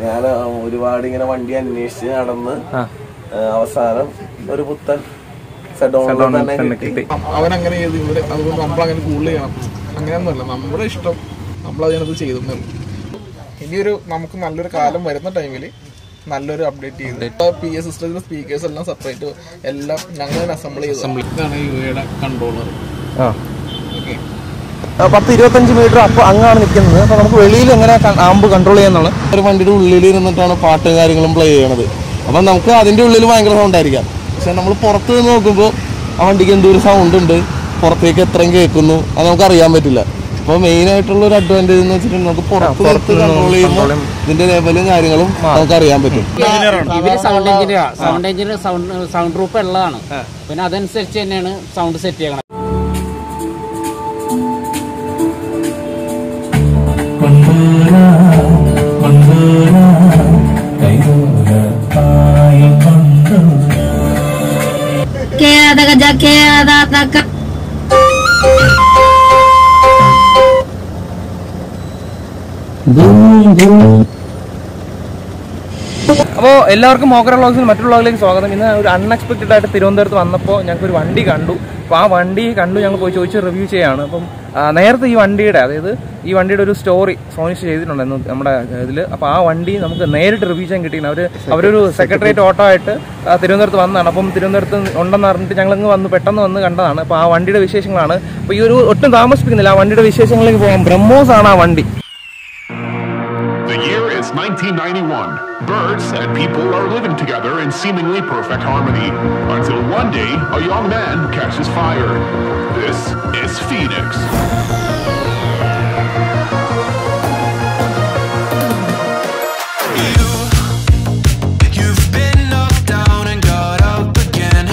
ഞാൻ ഒരുപാട് ഇങ്ങനെ വണ്ടി അന്വേഷിച്ച് നടന്ന് ആ ആ, അവസാനം ഒരു പുത്തൻ സെഡോൺ തന്നെ കിട്ടി അവനങ്ങനെ ചെയ്ത് ഇവിടെ അതുകൊണ്ട് നമ്മളങ്ങനെ കൂടുതൽ ചെയ്യണം അങ്ങനെയൊന്നുമല്ല നമ്മുടെ ഇഷ്ടം നമ്മൾ അതിനകത്ത് ചെയ്തെന്നേ ഉള്ളൂ ഇനിയൊരു നമുക്ക് നല്ലൊരു കാലം വരുന്ന ടൈമിൽ നല്ലൊരു അപ്ഡേറ്റ് ചെയ്ത് പി എസ് സിസ്റ്റത്തിൽ സ്പീക്കേഴ്സ് എല്ലാം സെപ്പറേറ്റ് എല്ലാം ഞങ്ങൾ തന്നെ അസംബിൾ ചെയ്തു ഇതാണ് യു എയുടെ കൺട്രോളർ ആ ഓക്കെ ആ, പത്ത് ഇരുപത്തഞ്ച് മീറ്റർ അപ്പൊ അങ്ങാണ് നിൽക്കുന്നത് അപ്പൊ നമുക്ക് വെളിയിൽ എങ്ങനെ ക- ആമ്പ് കൺട്രോൾ ചെയ്യാന്നുള്ള ഒരു വണ്ടിയുടെ ഉള്ളിൽ ഇരുന്നിട്ടാണ് പാട്ട് കാര്യങ്ങളും പ്ലേ ചെയ്യണത് അപ്പം നമുക്ക് അതിന്റെ ഉള്ളിൽ ഭയങ്കര സൗണ്ട് ആയിരിക്കാം പക്ഷെ നമ്മൾ പുറത്ത് നിന്ന് നോക്കുമ്പോൾ ആ വണ്ടിക്ക് എന്തോ ഒരു സൗണ്ട് ഉണ്ട് പുറത്തേക്ക് എത്രയും കേൾക്കുന്നു അത് നമുക്ക് അറിയാൻ പറ്റില്ല അപ്പോൾ മെയിൻ ആയിട്ടുള്ള ഒരു അഡ്വാൻറ്റേജ് എന്ന് വെച്ചിട്ടുണ്ടെങ്കിൽ നമുക്ക് പുറത്ത് നിർത്ത് കൺട്രോൾ ചെയ്യുമ്പോൾ ഇതിന്റെ ലെവലും കാര്യങ്ങളും നമുക്ക് അറിയാൻ പറ്റും ഇവര് sound engineer sound engineer sound sound group ഉള്ളതാണ് പിന്നെ അതനുസരിച്ച് തന്നെയാണ് സൗണ്ട് സെറ്റ് ചെയ്യണം കൊണ്ടുവരാ കൊണ്ടുവരാ കൈതോല പായ കൊണ്ടുവരാ Queda, ya queda, ataca. അപ്പോൾ എല്ലാവർക്കും മോക്കറ വ്ളോഗ്സിൽ മറ്റുള്ള വ്ളോഗിലേക്ക് സ്വാഗതം ഇന്ന് ഒരു അൺഎക്സ്പെക്റ്റഡ് ആയിട്ട് തിരുവനന്തപുരത്ത് വന്നപ്പോൾ ഞങ്ങൾക്ക് ഒരു വണ്ടി കണ്ടു അപ്പോൾ ആ വണ്ടി കണ്ടു ഞങ്ങൾ പോയി ചോദിച്ച് റിവ്യൂ ചെയ്യാണ് അപ്പം ആ, നേരത്തെ ഈ വണ്ടിയുടെ അതായത് ഈ വണ്ടിയുടെ ഒരു സ്റ്റോറി സോണിഷ് ചെയ്തിട്ടുണ്ടായിരുന്നു നമ്മുടെ ഇതിൽ അപ്പോൾ ആ വണ്ടി നമുക്ക് നേരിട്ട് റിവ്യൂ ചെയ്യാൻ കിട്ടിയിരുന്നു അവർ അവരൊരു സെക്രട്ടേറിയറ്റ് ഓട്ടോ ആയിട്ട് ആ, തിരുവനന്തപുരത്ത് വന്നതാണ് അപ്പം തിരുവനന്തപുരത്ത് ഉണ്ടെന്ന് അറിഞ്ഞിട്ട് ഞങ്ങൾ ഇങ്ങ് വന്ന് പെട്ടെന്ന് വന്ന് കണ്ടതാണ് അപ്പോൾ ആ വണ്ടിയുടെ വിശേഷങ്ങളാണ് അപ്പോൾ ഈ ഒരു ഒട്ടും താമസിപ്പിക്കുന്നില്ല ആ വണ്ടിയുടെ വിശേഷങ്ങളിലേക്ക് പോകാം ബ്രഹ്മോസ് ആണ് ആ വണ്ടി The year is 1991. Birds and people are living together in seemingly perfect harmony. Until one day, a young man catches fire. This is Phoenix. You've been knocked down and got up again.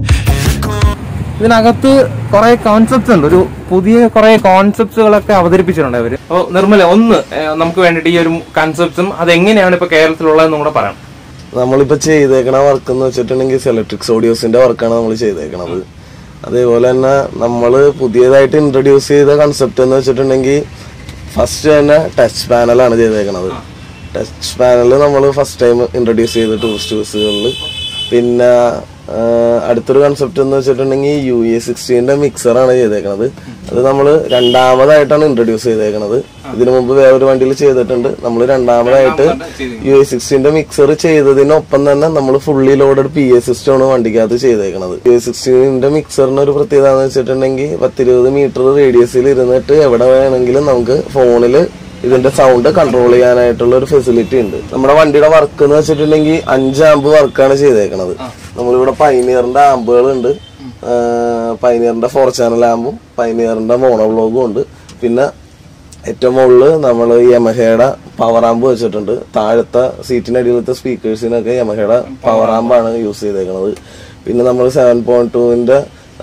ഇതിനകത്ത് കുറെ concepts ഉണ്ട് ഒരു പുതിയ കുറെ കോൺസെപ്റ്റ്സുകളൊക്കെ അവതരിപ്പിച്ചിട്ടുണ്ട് അവര് അപ്പോൾ നിർമ്മല ഒന്ന് ഏഹ്, നമുക്ക് വേണ്ടിയിട്ട് ഈ ഒരു കൺസെപ്റ്റ്സും അത് എങ്ങനെയാണ് ഇപ്പൊ കേരളത്തിലുള്ളതെന്നും കൂടെ പറയാം നമ്മളിപ്പോ ചെയ്തേക്കണ വർക്ക് എന്ന് വെച്ചിട്ടുണ്ടെങ്കിൽ സെലക്ട്രിക്സ് ഓഡിയോസിന്റെ വർക്കാണ് നമ്മൾ ചെയ്തേക്കണത് അതേപോലെ തന്നെ നമ്മൾ പുതിയതായിട്ട് ഇൻട്രൊഡ്യൂസ് ചെയ്ത കൺസെപ്റ്റ് എന്ന് വെച്ചിട്ടുണ്ടെങ്കിൽ ഫസ്റ്റ് തന്നെ ടച്ച് പാനലാണ് ചെയ്തേക്കണത് ടച്ച് പാനൽ നമ്മൾ ഫസ്റ്റ് ടൈം ഇൻട്രൊഡ്യൂസ് ചെയ്ത ടൂറിസ്റ്റ് ബസ്സുകളിൽ പിന്നെ ആ, അടുത്തൊരു കൺസെപ്റ്റ് എന്ന് വെച്ചിട്ടുണ്ടെങ്കിൽ യു എ സിക്സ്റ്റീൻ്റെ മിക്സറാണ് ചെയ്തേക്കണത് അത് നമ്മൾ രണ്ടാമതായിട്ടാണ് ഇൻട്രൊഡ്യൂസ് ചെയ്തേക്കണത് ഇതിനു മുമ്പ് വേറൊരു വണ്ടിയിൽ ചെയ്തിട്ടുണ്ട് നമ്മൾ രണ്ടാമതായിട്ട് യു എ സിക്സ്റ്റീൻ്റെ മിക്സർ ചെയ്തതിനൊപ്പം തന്നെ നമ്മൾ ഫുള്ളി ലോഡഡ് പി എ സിസ്റ്റമാണ് വണ്ടിക്കകത്ത് ചെയ്തേക്കണത് യു എ സിക്സ്റ്റീൻ്റെ മിക്സറിന് ഒരു പ്രത്യേകത എന്ന് വെച്ചിട്ടുണ്ടെങ്കിൽ പത്തിരുപത് മീറ്റർ റേഡിയസിൽ ഇരുന്നിട്ട് എവിടെ വേണമെങ്കിലും നമുക്ക് ഫോണിൽ ഇതിന്റെ സൗണ്ട് കൺട്രോൾ ചെയ്യാനായിട്ടുള്ള ഒരു ഫെസിലിറ്റി ഉണ്ട് നമ്മുടെ വണ്ടിയുടെ വർക്ക് എന്ന് വെച്ചിട്ടുണ്ടെങ്കിൽ അഞ്ച് ആമ്പ് വർക്കാണ് ചെയ്തേക്കണത് നമ്മളിവിടെ പൈനിയറിന്റെ ആമ്പുകൾ ഉണ്ട് പൈനിയറിന്റെ ഫോർ ചാനൽ ആമ്പും പൈനിയറിന്റെ മോണോബ്ലോഗും ഉണ്ട് പിന്നെ ഏറ്റവും മുകളിൽ നമ്മൾ യമഹയുടെ പവർ ആമ്പ് വെച്ചിട്ടുണ്ട് താഴത്തെ സീറ്റിനടിയിലത്തെ സ്പീക്കേഴ്സിനൊക്കെ യമഹയുടെ പവർ ആമ്പാണ് യൂസ് ചെയ്തേക്കണത് പിന്നെ നമ്മൾ സെവൻ പോയിന്റ് ടുവിന്റെ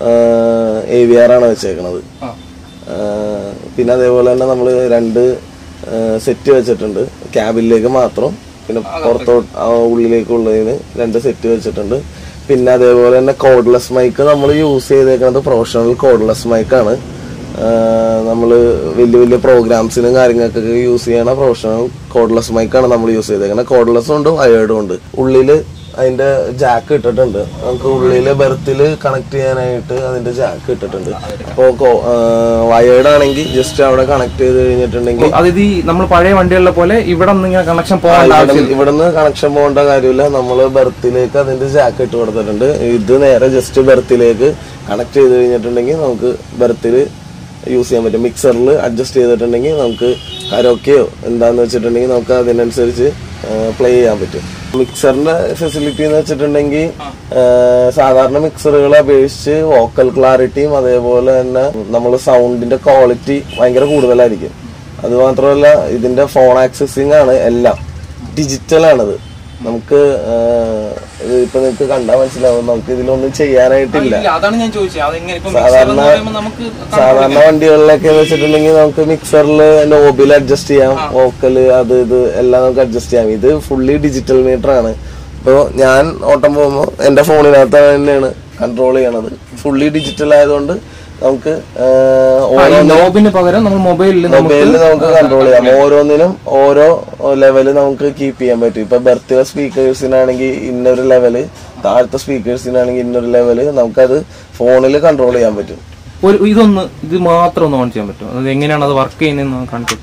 എ വി ആർ ആണ് വെച്ചേക്കണത് ആഹ് പിന്നെ അതേപോലെ തന്നെ നമ്മൾ രണ്ട് സെറ്റ് വെച്ചിട്ടുണ്ട് ക്യാബിനിലേക്ക് മാത്രം പിന്നെ പുറത്തോട്ട് ആ ഉള്ളിലേക്കുള്ളതിന് രണ്ട് സെറ്റ് വെച്ചിട്ടുണ്ട് പിന്നെ അതേപോലെ തന്നെ കോഡ്ലെസ് മൈക്ക് നമ്മൾ യൂസ് ചെയ്തേക്കുന്നത് പ്രൊഫഷണൽ കോഡ്ലെസ് മൈക്കാണ് നമ്മൾ വലിയ വലിയ പ്രോഗ്രാംസിനും കാര്യങ്ങൾക്കൊക്കെ യൂസ് ചെയ്യണ പ്രൊഫഷണൽ കോഡ്ലെസ് മൈക്കാണ് നമ്മൾ യൂസ് ചെയ്തേക്കുന്നത് കോഡ്ലെസ്സും ഉണ്ട് വയേർഡും ഉണ്ട് ഉള്ളില് അതിന്റെ ജാക്ക് ഇട്ടിട്ടുണ്ട് നമുക്ക് ഉള്ളിലെ ബെർത്തിൽ കണക്ട് ചെയ്യാനായിട്ട് അതിന്റെ ജാക്ക് ഇട്ടിട്ടുണ്ട് അപ്പോൾ വയേർഡ് ആണെങ്കിൽ ജസ്റ്റ് അവിടെ കണക്ട് ചെയ്ത് കഴിഞ്ഞിട്ടുണ്ടെങ്കിൽ അതായത് ഈ നമ്മൾ പഴയ വണ്ടികളിലെ പോലെ ഇവിടെ നിന്ന് ഇങ്ങനെ കണക്ഷൻ പോകേണ്ട ആവശ്യം ഇവിടുന്ന് കണക്ഷൻ പോകേണ്ട കാര്യമില്ല നമ്മൾ ബെർത്തിലേക്ക് അതിന്റെ ജാക്ക് ഇട്ട് കൊടുത്തിട്ടുണ്ട് ഇത് നേരെ ജസ്റ്റ് ബെർത്തിലേക്ക് കണക്ട് ചെയ്ത് കഴിഞ്ഞിട്ടുണ്ടെങ്കിൽ നമുക്ക് ബെർത്തിൽ യൂസ് ചെയ്യാൻ പറ്റും മിക്സറിൽ അഡ്ജസ്റ്റ് ചെയ്തിട്ടുണ്ടെങ്കിൽ നമുക്ക് കരോക്കെയോ എന്താന്ന് വെച്ചിട്ടുണ്ടെങ്കിൽ നമുക്ക് അതിനനുസരിച്ച് പ്ലേ ചെയ്യാൻ പറ്റും മിക്സറിന്റെ ഫെസിലിറ്റി എന്ന് വെച്ചിട്ടുണ്ടെങ്കിൽ സാധാരണ മിക്സറുകളെ അപേക്ഷിച്ച് വോക്കൽ ക്ലാരിറ്റിയും അതേപോലെ തന്നെ നമ്മൾ സൗണ്ടിന്റെ ക്വാളിറ്റി ഭയങ്കര കൂടുതലായിരിക്കും അത് മാത്രമല്ല ഇതിന്റെ ഫോൺ ആക്സസിങ് ആണ് എല്ലാം ഡിജിറ്റൽ ആണിത് നമുക്ക് ആഹ്, ഇത് ഇപ്പൊ നിങ്ങൾക്ക് കണ്ടാൽ മനസ്സിലാവും നമുക്ക് ഇതിലൊന്നും ചെയ്യാനായിട്ടില്ല അതാണ് ഞാൻ ചോദിച്ചത് അതെങ്ങനെ ഇപ്പൊ സാധാരണ നമുക്ക് സാധാരണ വണ്ടികളിലൊക്കെ വെച്ചിട്ടുണ്ടെങ്കിൽ നമുക്ക് മിക്സറിൽ നോബിൽ അഡ്ജസ്റ്റ് ചെയ്യാം വോക്കല് അത് ഇത് എല്ലാം നമുക്ക് അഡ്ജസ്റ്റ് ചെയ്യാം ഇത് ഫുള്ളി ഡിജിറ്റൽ മീറ്റർ ആണ് ഇപ്പോൾ ഞാൻ ഓട്ടം പോകുമ്പോൾ എൻ്റെ ഫോണിനകത്ത് തന്നെയാണ് കൺട്രോൾ ചെയ്യണത് ഫുള്ളി ഡിജിറ്റൽ ആയതുകൊണ്ട് നമുക്ക് ആ, ഈ ഓരോന്നിനും നോബിന് പകരം നമ്മൾ മൊബൈലിൽ മൊബൈലിൽ നമുക്ക് നമുക്ക് കൺട്രോൾ ചെയ്യാം ഓരോന്നിനും ഓരോ ലെവല് നമുക്ക് കീപ്പ് ചെയ്യാൻ പറ്റും ഇപ്പൊ ബർത്ത് സ്പീക്കേഴ്സിനാണെങ്കിൽ ഇന്നൊരു ലെവല് താഴത്തെ സ്പീക്കേഴ്സിനാണെങ്കിൽ ഇന്നൊരു ലെവല് നമുക്കത് ഫോണിൽ കൺട്രോൾ ചെയ്യാൻ പറ്റും ഒരു ഇതൊന്ന് ഇത് മാത്രം ഒന്ന് ഓൺ ചെയ്യാൻ പറ്റും അത് എങ്ങനെയാണ് അത് വർക്ക് ചെയ്യുന്നതെന്ന് കാണിച്ചു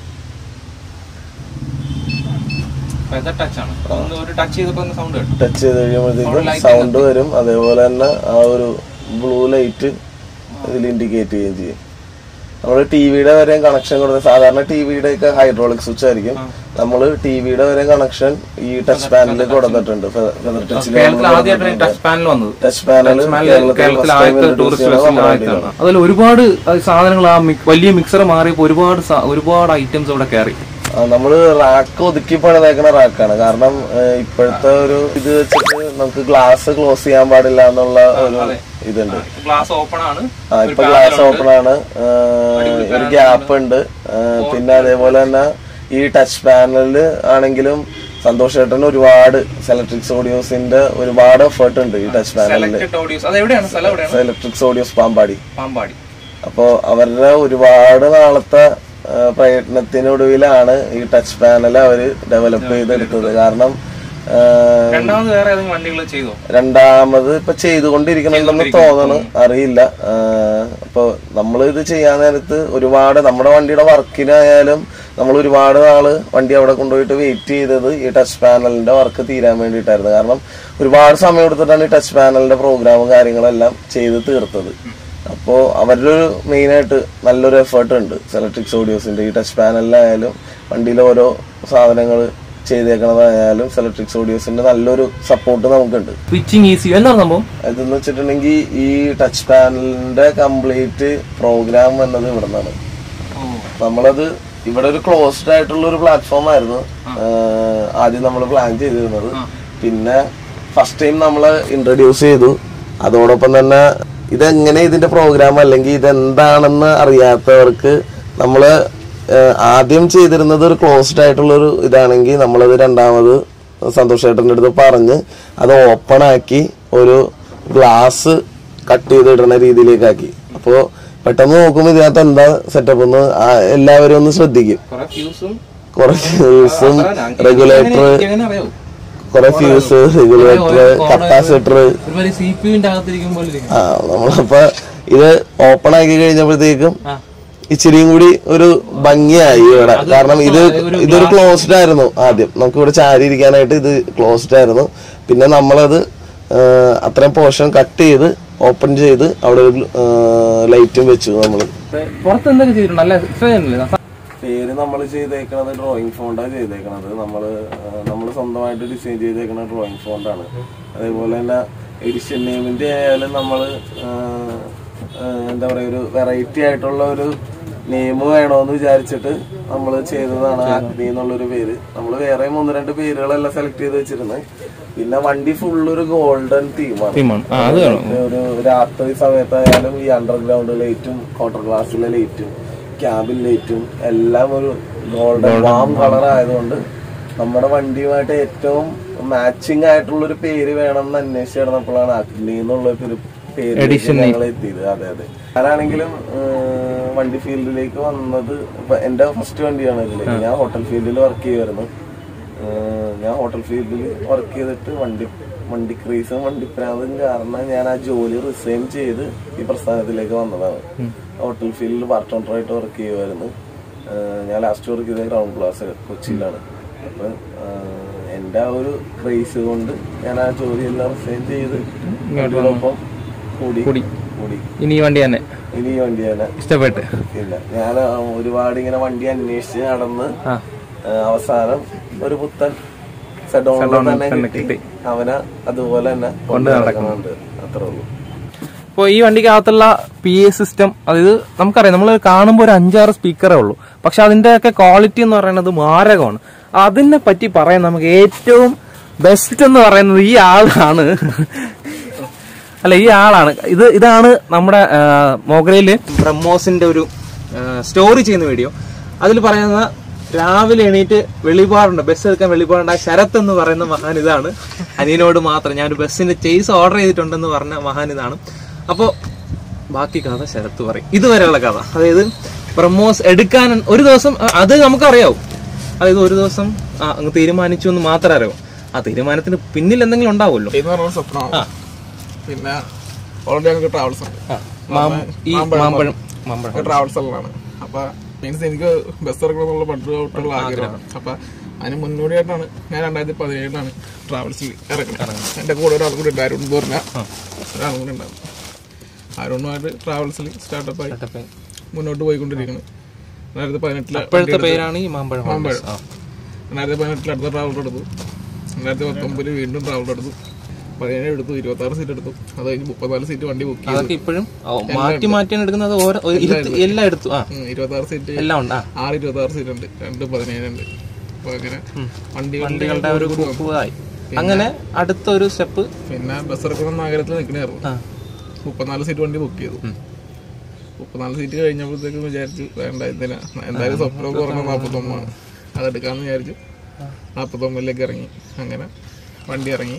ടച്ച് ആണ് ഒന്ന് ഒരു ടച്ച് ചെയ്തപ്പോ സൗണ്ട് കേട്ടു ടച്ച് ചെയ്ത് കഴിയുമ്പോഴത്തേക്കും സൗണ്ട് വരും അതേപോലെ തന്നെ ആ ഒരു ബ്ലൂ ലൈറ്റ് ഇതിൽ ഇൻഡിക്കേറ്റ് ചെയ്യുകയും ചെയ്യും നമ്മൾ ടി വിയുടെ വരെ കണക്ഷൻ കൊടുത്ത സാധാരണ ടി വിയുടെ ഒക്കെ ഹൈഡ്രോളിക് സ്വിച്ച് ആയിരിക്കും നമ്മൾ ടി വിയുടെ വരെ കണക്ഷൻ ഈ ടച്ച് പാനലിൽ കൊടുത്തിട്ടുണ്ട് ഫെദർ കേരളത്തിൽ ആദ്യമായിട്ടാണ് ടച്ച് പാനൽ വന്നത് ടച്ച് പാനൽ കേരളത്തിൽ ആദ്യത്തെ ടൂറിസ്റ്റ് ബസ്സിൽ ആദ്യത്താണ് അതിൽ ഒരുപാട് അത് സാധനങ്ങൾ ആ മിക്- വലിയ മിക്സർ മാറിയപ്പോൾ ഒരുപാട് സാ- ഒരുപാട് ഐറ്റംസ് ഇവിടെ കയറി നമ്മള് റാക്ക് ഒതുക്കി പണിതേക്കണ റാക്കാണ് കാരണം ഏഹ്, ഇപ്പോഴത്തെ ഒരു ഇത് വെച്ചിട്ട് നമുക്ക് ഗ്ലാസ് ക്ലോസ് ചെയ്യാൻ പാടില്ല എന്നുള്ള ഒരു ഇതുണ്ട് ഗ്ലാസ് ഓപ്പൺ ആണ് ആ ഇപ്പൊ ഗ്ലാസ് ഓപ്പൺ ആണ് ഏഹ്, ഒരു ഗ്യാപ്പ് ഉണ്ട് ഏഹ്, പിന്നെ അതേപോലെ തന്നെ ഈ ടച്ച് പാനലില് ആണെങ്കിലും സന്തോഷ് ചേട്ടന് ഒരുപാട് സെലക്ട്രിക്സ് ഓഡിയോസിന്റെ ഒരുപാട് എഫേർട്ട് ഉണ്ട് ഈ ടച്ച് പാനലില് സെലക്ടഡ് ഓഡിയോസ് അത് എവിടെയാണ് സ്ഥലം എവിടെയാണ് സെലക്ട്രിക്സ് ഓഡിയോസ് പാമ്പാടി പാമ്പാടി അപ്പോ അവരുടെ ഒരുപാട് നാളത്തെ ആ, പ്രയത്നത്തിനൊടുവിലാണ് ഈ ടച്ച് പാനൽ അവര് ഡെവലപ്പ് ചെയ്തെടുത്തത് കാരണം ആ, രണ്ടാമത് വേറെ ഏതെങ്കിലും വണ്ടികൾ ചെയ്തോ രണ്ടാമത് ഇപ്പൊ ചെയ്തുകൊണ്ടിരിക്കണുണ്ടെന്ന് തോന്നണ് അറിയില്ല ആ, അപ്പൊ നമ്മൾ ഇത് ചെയ്യാൻ നേരത്ത് ഒരുപാട് നമ്മുടെ വണ്ടിയുടെ വർക്കിനായാലും നമ്മൾ ഒരുപാട് നാള് വണ്ടി അവിടെ കൊണ്ടുപോയിട്ട് വെയിറ്റ് ചെയ്തത് ഈ ടച്ച് പാനലിന്റെ വർക്ക് തീരാൻ വേണ്ടിയിട്ടായിരുന്നു കാരണം ഒരുപാട് സമയം എടുത്തിട്ടാണ് ഈ ടച്ച് പാനലിന്റെ പ്രോഗ്രാമും കാര്യങ്ങളെല്ലാം ചെയ്ത് തീർത്തത് അപ്പോൾ അവരുടെ ഒരു മെയിനായിട്ട് നല്ലൊരു എഫേർട്ട് ഉണ്ട് സെലക്ട്രിക്സ് ഓഡിയോസിന്റെ ഈ ടച്ച് പാനലിലായാലും വണ്ടിയിലെ ഓരോ സാധനങ്ങൾ ചെയ്തേക്കണതായാലും സെലക്ട്രിക്സ് ഓഡിയോസിന്റെ നല്ലൊരു സപ്പോർട്ട് നമുക്കുണ്ട് സ്വിച്ചിങ് ഈസി എന്താണ് സംഭവം ഇതെന്ന് വെച്ചിട്ടുണ്ടെങ്കിൽ ഈ ടച്ച് പാനലിന്റെ കംപ്ലീറ്റ് പ്രോഗ്രാം വന്നത് ഇവിടെ നിന്നാണ് നമ്മളത് ഇവിടെ ഒരു ക്ലോസ്ഡ് ആയിട്ടുള്ള ഒരു പ്ലാറ്റ്ഫോം ആയിരുന്നു ആഹ് ആദ്യം നമ്മൾ പ്ലാൻ ചെയ്തിരുന്നത് പിന്നെ ഫസ്റ്റ് ടൈം നമ്മൾ ഇൻട്രൊഡ്യൂസ് ചെയ്തു അതോടൊപ്പം തന്നെ ഇതെങ്ങനെ ഇതിന്റെ പ്രോഗ്രാം അല്ലെങ്കിൽ ഇതെന്താണെന്ന് അറിയാത്തവർക്ക് നമ്മൾ ആദ്യം ചെയ്തിരുന്നത് ഒരു ക്ലോസ്ഡ് ആയിട്ടുള്ള ഒരു ഇതാണെങ്കിൽ നമ്മളത് രണ്ടാമത് സന്തോഷ് ചേട്ടൻ്റെ അടുത്ത് പറഞ്ഞ് അത് ഓപ്പൺ ആക്കി ഒരു ഗ്ലാസ് കട്ട് ചെയ്ത് ഇടുന്ന രീതിയിലേക്കാക്കി അപ്പോൾ പെട്ടെന്ന് നോക്കുമ്പോൾ ഇതിനകത്ത് എന്താ സെറ്റപ്പ് എന്ന് ആ- എല്ലാവരും ഒന്ന് ശ്രദ്ധിക്കും കുറെ ഫ്യൂസും കുറെ ഫ്യൂസും റെഗുലേറ്റർ എങ്ങനെ അറിയാവോ കുറെ ഫ്യൂസ് റെഗുലേറ്റർ കപ്പാസിറ്റർ ഒരുമാതിരി സി പി യുന്റെ അകത്തിരിക്കും പോലെ ഇരിക്കും. ആ നമ്മളപ്പോ ഇത് ഓപ്പൺ ആക്കി കഴിഞ്ഞപ്പോഴത്തേക്കും ആ. ഇച്ചിരിയും കൂടി ഒരു ഭംഗിയായി ഇവിടെ കാരണം ഇത് ഇതൊരു ക്ലോസ്ഡ് ആയിരുന്നു ആദ്യം നമുക്ക് ഇവിടെ ചാരി ഇരിക്കാനായിട്ട് ഇത് ക്ലോസ്ഡ് ആയിരുന്നു പിന്നെ നമ്മളത് ആ, അത്രയും പോർഷൻ കട്ട് ചെയ്ത് ഓപ്പൺ ചെയ്ത് അവിടെ ഒരു ലൈറ്റും വെച്ചു നമ്മള് പുറത്ത് എന്തൊക്കെ ചെയ്തിട്ടുണ്ട് നല്ല എക്സ്ട്രാ പേര് നമ്മൾ ചെയ്തേക്കണത് ഡ്രോയിങ് ഫോണ്ടാണ് ചെയ്തേക്കണത് നമ്മൾ നമ്മൾ സ്വന്തമായിട്ട് ഡിസൈൻ ചെയ്തേക്കണ ഡ്രോയിങ് ഫോണ്ടാണ് അതേപോലെ തന്നെ എഡിഷൻ നെയിമിന്റെ ആയാലും നമ്മൾ എന്താ പറയുക ഒരു വെറൈറ്റി ആയിട്ടുള്ള ഒരു നെയിം വേണോന്ന് വിചാരിച്ചിട്ട് നമ്മൾ ചെയ്തതാണ് അഗ്നി എന്നുള്ളൊരു പേര് നമ്മൾ വേറെ ഒന്ന് രണ്ട് പേരുകളെല്ലാം സെലക്ട് ചെയ്ത് വെച്ചിരുന്നത് പിന്നെ വണ്ടി ഫുൾ ഒരു ഗോൾഡൻ തീമാണ് തീമാണ് ആ അത് കാണും ഒരു രാത്രി സമയത്തായാലും ഈ അണ്ടർഗ്രൗണ്ട് ലൈറ്റും കോട്ടർ ഗ്ലാസ്സിലെ ലൈറ്റും ക്യാബിൻ ലൈറ്റും എല്ലാം ഒരു ഗോൾഡൻ വാം കളർ ആയതുകൊണ്ട് നമ്മുടെ വണ്ടിയുമായിട്ട് ഏറ്റവും മാച്ചിങ് ആയിട്ടുള്ള ഒരു പേര് വേണം എന്ന് അന്വേഷിച്ച് കിടന്നപ്പോഴാണ് അഗ്നി എന്നുള്ള ഒരു പേര് ഞങ്ങൾ എത്തിയത് അതെ അതെ ഞാനാണെങ്കിലും ഏഹ്, വണ്ടി ഫീൽഡിലേക്ക് വന്നത് ഇപ്പൊ എന്റെ ഫസ്റ്റ് വണ്ടിയാണ് ഇതിലേക്ക് ഞാൻ ഹോട്ടൽ ഫീൽഡിൽ വർക്ക് ചെയ്യുമായിരുന്നു ഏഹ് ഞാൻ ഹോട്ടൽ ഫീൽഡിൽ വർക്ക് ചെയ്തിട്ട് വണ്ടി വണ്ടി ക്രീസും വണ്ടിപ്രാന്തും കാരണം ഞാൻ ആ ജോലി റിസൈൻ ചെയ്ത് ഈ പ്രസ്ഥാനത്തിലേക്ക് വന്നതാണ് ഹോട്ടൽ ഫീൽഡിൽ പാർട്ട് ഓണറായിട്ട് വർക്ക് ചെയ്യുമായിരുന്നു ഏഹ് ഞാൻ ലാസ്റ്റ് വർക്ക് ചെയ്ത ഗ്രൗണ്ട് ക്ലാസ് കൊച്ചിയിലാണ് അപ്പൊ ഏഹ് എന്റെ ആ ഒരു ക്രേസ് കൊണ്ട് ഞാൻ ആ ജോലിയെല്ലാം റിസൈൻ ചെയ്ത് വണ്ടിയോടൊപ്പം കൂടി കൂടി ഇനി ഈ വണ്ടി തന്നെ ഇനി ഈ വണ്ടി തന്നെ ഇഷ്ടപ്പെട്ട് ഇല്ല ഞാൻ ഒരുപാട് ഇങ്ങനെ വണ്ടി അന്വേഷിച്ച് നടന്ന് ആ. ആ, അവസാനം ഒരു പുത്തൻ സെഡോണിൽ തന്നെ കിട്ടി അവനെ അതുപോലെ തന്നെ കൊണ്ട് നടക്കുന്നുണ്ട് അത്രേ ഉള്ളൂ ഇപ്പോൾ ഈ വണ്ടിക്കകത്തുള്ള പി എ സിസ്റ്റം അതായത് നമുക്കറിയാം നമ്മൾ കാണുമ്പോൾ ഒരു അഞ്ചാറ് സ്പീക്കറേ ഉള്ളൂ പക്ഷെ അതിന്റെ ഒക്കെ ക്വാളിറ്റി എന്ന് പറയുന്നത് മാരകമാണ് അതിനെ പറ്റി പറയാൻ നമുക്ക് ഏറ്റവും ബെസ്റ്റ് എന്ന് പറയുന്നത് ഈ ആളാണ് അല്ല ഈ ആളാണ് ഇത് ഇതാണ് നമ്മുടെ ആ, മോഗ്രയില് ബ്രഹ്മോസിന്റെ ഒരു സ്റ്റോറി ചെയ്യുന്ന വീഡിയോ അതിൽ പറയുന്ന രാവിലെ എണീറ്റ് വെളിപാടുണ്ട് ബസ് എടുക്കാൻ വെളിപാടുണ്ട് ആ ശരത്ത് എന്ന് പറയുന്ന മഹാൻ ഇതാണ് അനിയനോട് മാത്രം ഞാൻ ഒരു ബസ്സിന്റെ ചേസ് ഓർഡർ ചെയ്തിട്ടുണ്ടെന്ന് പറഞ്ഞ മഹാൻ ഇതാണ് അപ്പോൾ ബാക്കി കഥ ശരത്ത് പറയും ഇതുവരെയുള്ള കഥ അതായത് പ്രമോസ് എടുക്കാൻ ഒരു ദിവസം അ- അത് നമുക്കറിയാവും അതായത് ഒരു ദിവസം ആ, അങ്ങ് തീരുമാനിച്ചു എന്ന് മാത്രമേ അറിയാവൂ ആ തീരുമാനത്തിന് പിന്നിൽ എന്തെങ്കിലും ഉണ്ടാവുമല്ലോ എന്ന് പറഞ്ഞ സ്വപ്നമാണ് പിന്നെ ഓൾറെഡി ഞങ്ങൾക്ക് ട്രാവൽസ് ഉണ്ട് മാം- ഈ മാമ്പഴം മാമ്പഴം ട്രാവൽസുകളാണ് അപ്പൊ മീൻസ് എനിക്ക് ബസ് ഇറങ്ങണമെന്നുള്ള പണ്ട് തൊട്ടുള്ള ആഗ്രഹമാണ് അപ്പൊ അതിന് മുന്നോടിയായിട്ടാണ് ഞാൻ രണ്ടായിരത്തി പതിനേഴിലാണ് ട്രാവൽസിൽ ഇറങ്ങുന്നത് എന്റെ കൂടെ ഒരാൾ കൂടി ഉണ്ട് അരുൺ എന്ന് പറഞ്ഞ ഒരാളും കൂടി ഉണ്ടാവും അരുണുമായിട്ട് ട്രാവൽസിൽ സ്റ്റാർട്ടപ്പായി മുന്നോട്ട് പോയിക്കൊണ്ടിരിക്കുന്നത് രണ്ടായിരത്തി പതിനെട്ടില് ഇപ്പോഴത്തെ പേരാണ് ഈ മാമ്പഴം മാമ്പഴം. ആ. രണ്ടായിരത്തി പതിനെട്ടിൽ അടുത്ത ട്രാവലർ എടുത്തു രണ്ടായിരത്തി പത്തൊമ്പതിൽ വീണ്ടും ട്രാവലർ എടുത്തു പതിനേഴ് എടുത്തു ഇരുപത്തി ആറ് സീറ്റ് എടുത്തു അത് കഴിഞ്ഞ് മുപ്പത്തിനാല് സീറ്റ് വണ്ടി ബുക്ക് ചെയ്തു അതൊക്കെ ഇപ്പോഴും ഓ, മാറ്റി മാറ്റിയാണ് എടുക്കുന്നത് ഓരോ ഒരു ഇരുപത്തി- എല്ലാം എടുത്തു ആ ഇരുപത്തി ആറ് സീറ്റ് എല്ലാം ഉണ്ട് ആ ആറ് ഇരുപത്തി ആറ് സീറ്റ് ഉണ്ട് രണ്ട് പതിനേഴുണ്ട് അപ്പൊ അങ്ങനെ വണ്ടികളുടെ വണ്ടികളുടെ ഒരു ഗ്രൂപ്പായി അങ്ങനെ അടുത്ത ഒരു സ്റ്റെപ്പ് പിന്നെ ബസ് ഇറക്കണം നഗരത്തിൽ നിൽക്കണായിരുന്നു ആ. മുപ്പത്തിനാല് സീറ്റ് വണ്ടി ബുക്ക് ചെയ്തു മുപ്പത്തിനാല് സീറ്റ് കഴിഞ്ഞപ്പോഴത്തേക്കും വിചാരിച്ചു വേണ്ട എന്തിനാ എന്തായാലും സ്വപ്നം കുറഞ്ഞ നാൽപ്പത്തൊമ്പതാണ് അതെടുക്കാന്ന് വിചാരിച്ചു നാൽപ്പത്തൊമ്പതിലേക്ക് ഇറങ്ങി അങ്ങനെ വണ്ടി ഇറങ്ങി